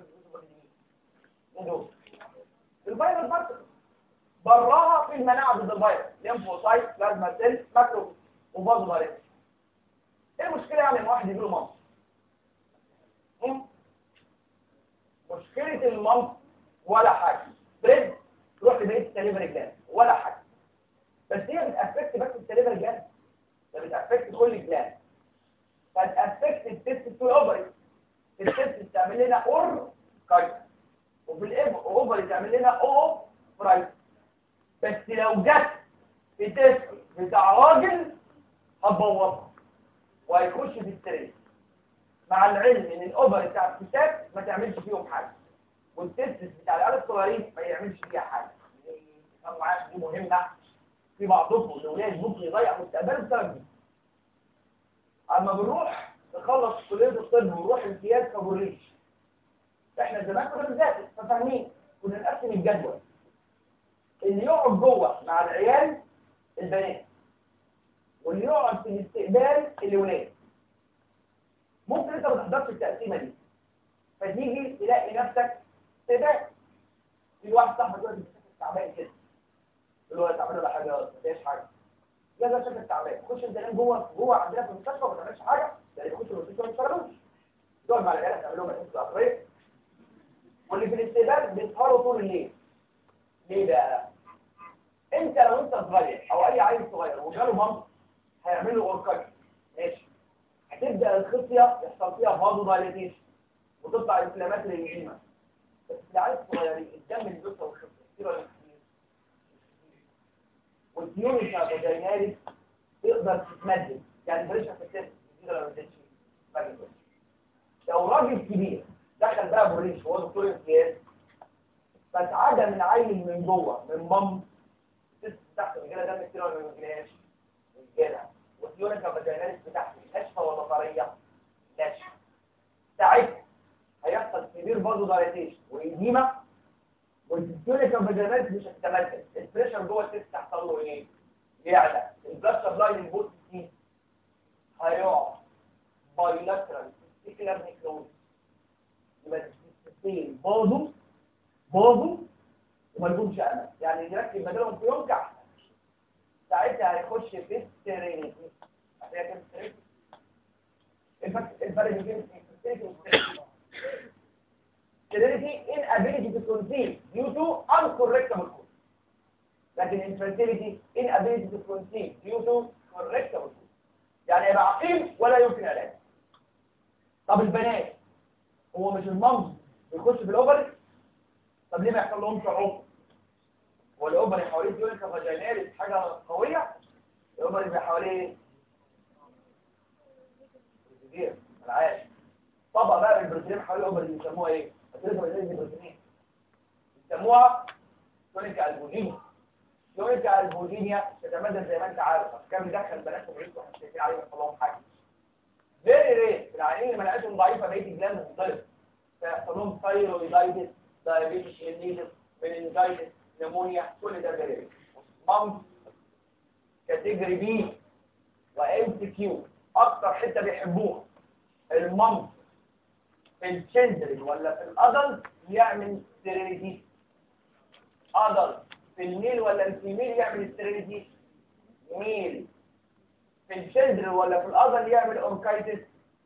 مين دول الفيروس بارتكل براها في المناعه ضد الفيروس ليمفوسايت بلازما سيل ماكرو وبازو فيروس ايه المشكله يعني ان واحد يجيله مصر مشكله المصر ولا حاجه بريد تروح لبقيه السليفر جلاند ولا حاجه بس هي بتافكت بس السليفر جلاند ده بتافكت كل الجلاند فتافكت التست تو اوفري التست تعمل لنا اور كايت وفي الاوفري تعمل لنا او برايت بس لو جت في تست بتاع راجل هتبوظها وهيخش في التريس مع العلم ان الاوفر بتاع الستات ما تعملش فيهم حاجه والتست بتاع العيال الصغيرين ما يعملش فيها حاجه تفهموا معايا دي مهمه في بعضكم الاولاد ممكن يضيع مستقبله بسبب دي اما بنروح نخلص كليه الطب ونروح امتياز كابوريش احنا زمان كنا بنذاكر ففاهمين كنا نقسم الجدول اللي يقعد جوه مع العيال البنات واللي يقعد في الاستقبال الولاد ممكن انت ما تحضرش التقسيمه دي فتيجي تلاقي نفسك استقبال في واحد صاحبك دلوقتي تعبان كده يقول له تعبان ولا حاجه ما فيهاش حاجه لا ده شكلك تعبان خش انت نام جوه جوه عندنا في المستشفى ما تعملش حاجه يعني تخش المستشفى ما تشتغلوش تقعد مع العيال تعمل لهم الحصه العصريه واللي في الاستقبال بيسهروا طول الليل ليه بقى؟ انت لو انت صغير او اي عيل صغير وجاله مامته هيعمل له اوركاج ماشي هتبدا الخصيه يحصل فيها فازو دايليتيشن وتطلع انفلامات للجيمه بس العيال الصغيرين الدم اللي بيوصل والخف كتير ولا مش كتير؟ والديونيكا فاجيناليس تقدر تتمدد يعني بريشر في السن كتير ولا ما تزيدش ما تزيدش. لو راجل كبير دخل بقى بالريش هو دكتور امتياز فتعدى من عيل من جوه من بم ست تحت رجاله دم كتير ولا ما بيجيلهاش؟ رجاله والديونيكا فاجيناليس بتاعته ناشفه ولا طريه؟ ناشفه ساعتها هيحصل كبير برضه دايتيشن وإديمة والديونيكا فاجيناليس مش هتتمدد البريشر جوه الست هيحصل له ايه؟ يعلى البلاد سبلاي للبوت دي هيقع بايلاترال تستيكلر نيكلوز يبقى الستين باظوا باظوا وما لهمش امل يعني نركب بدلهم في يوم كحل ساعتها هيخش في السيرينيتي هتلاقي كام سيرينيتي الفرق الفرق بين السيرينيتي والسيرينيتي sterility inability to conceive due to uncorrectable cause لكن infertility inability to conceive due to correctable cause يعني يبقى عقيم ولا يمكن علاج طب البنات هو مش الممز بيخش في الاوفري طب ليه ما يحصل لهم صعوبه هو الاوفري حواليه ديونيكا فاجيناليس حاجه قويه الاوفري بيبقى حواليه كتير العاش طبقه بقى من البروتين حوالين الاوفري بيسموها ايه هتلاقوا زي البروتين بيسموها تونيكا البوجينيا تونيكا البوجينيا تتمدد زي ما انت عارف بس كان بيدخل بنات وبنات وحسيتين عليهم يحصل لهم حاجه فيري ريت العيانين اللي مناعتهم ضعيفه بقيه الجلاند مختلف فيحصل لهم ثايرويدايتس دايابيتس ميليتس مننجايتس نمونيا كل ده فيري ريت مامس كاتيجوري بي وام سي كيو اكتر حته بيحبوها المامس في الشندرين ولا في الادلت يعمل ستيريليتي ادلت في الميل ولا الفيميل يعمل ستيريليتي ميل في الشندرين ولا في الادلت يعمل اوركايتس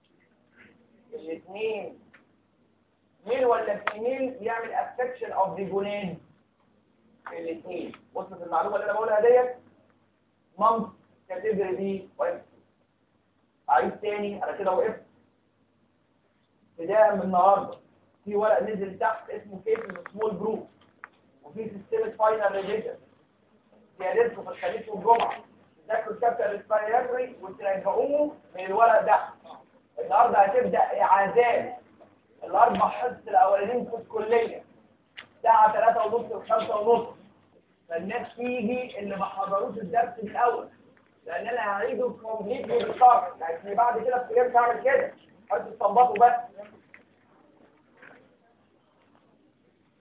الاثنين ميل ولا فيميل يعمل افكشن اوف ذا جونين الاثنين وصلت المعلومه اللي انا بقولها ديت مامس كاتيجوري بي وقفت عايز تاني انا كده وقفت بداية من النهاردة في ورق نزل تحت اسمه كيس سمول جروب وفي سيستم فاينل ريفيجن زيادتكم في الخميس والجمعة تذاكروا الشابتر الاسبيراتوري وتراجعوه من الورق ده النهارده هتبدأ إعادات الأربع حصص الأولانيين في الكلية الساعة 3 ونص وخمسة ونص فالناس تيجي اللي ما حضروش الدرس من الأول لأن أنا هعيده كومبليت ريستارت يعني بعد كده في الكلية هعمل كده حد تستنبطوا بس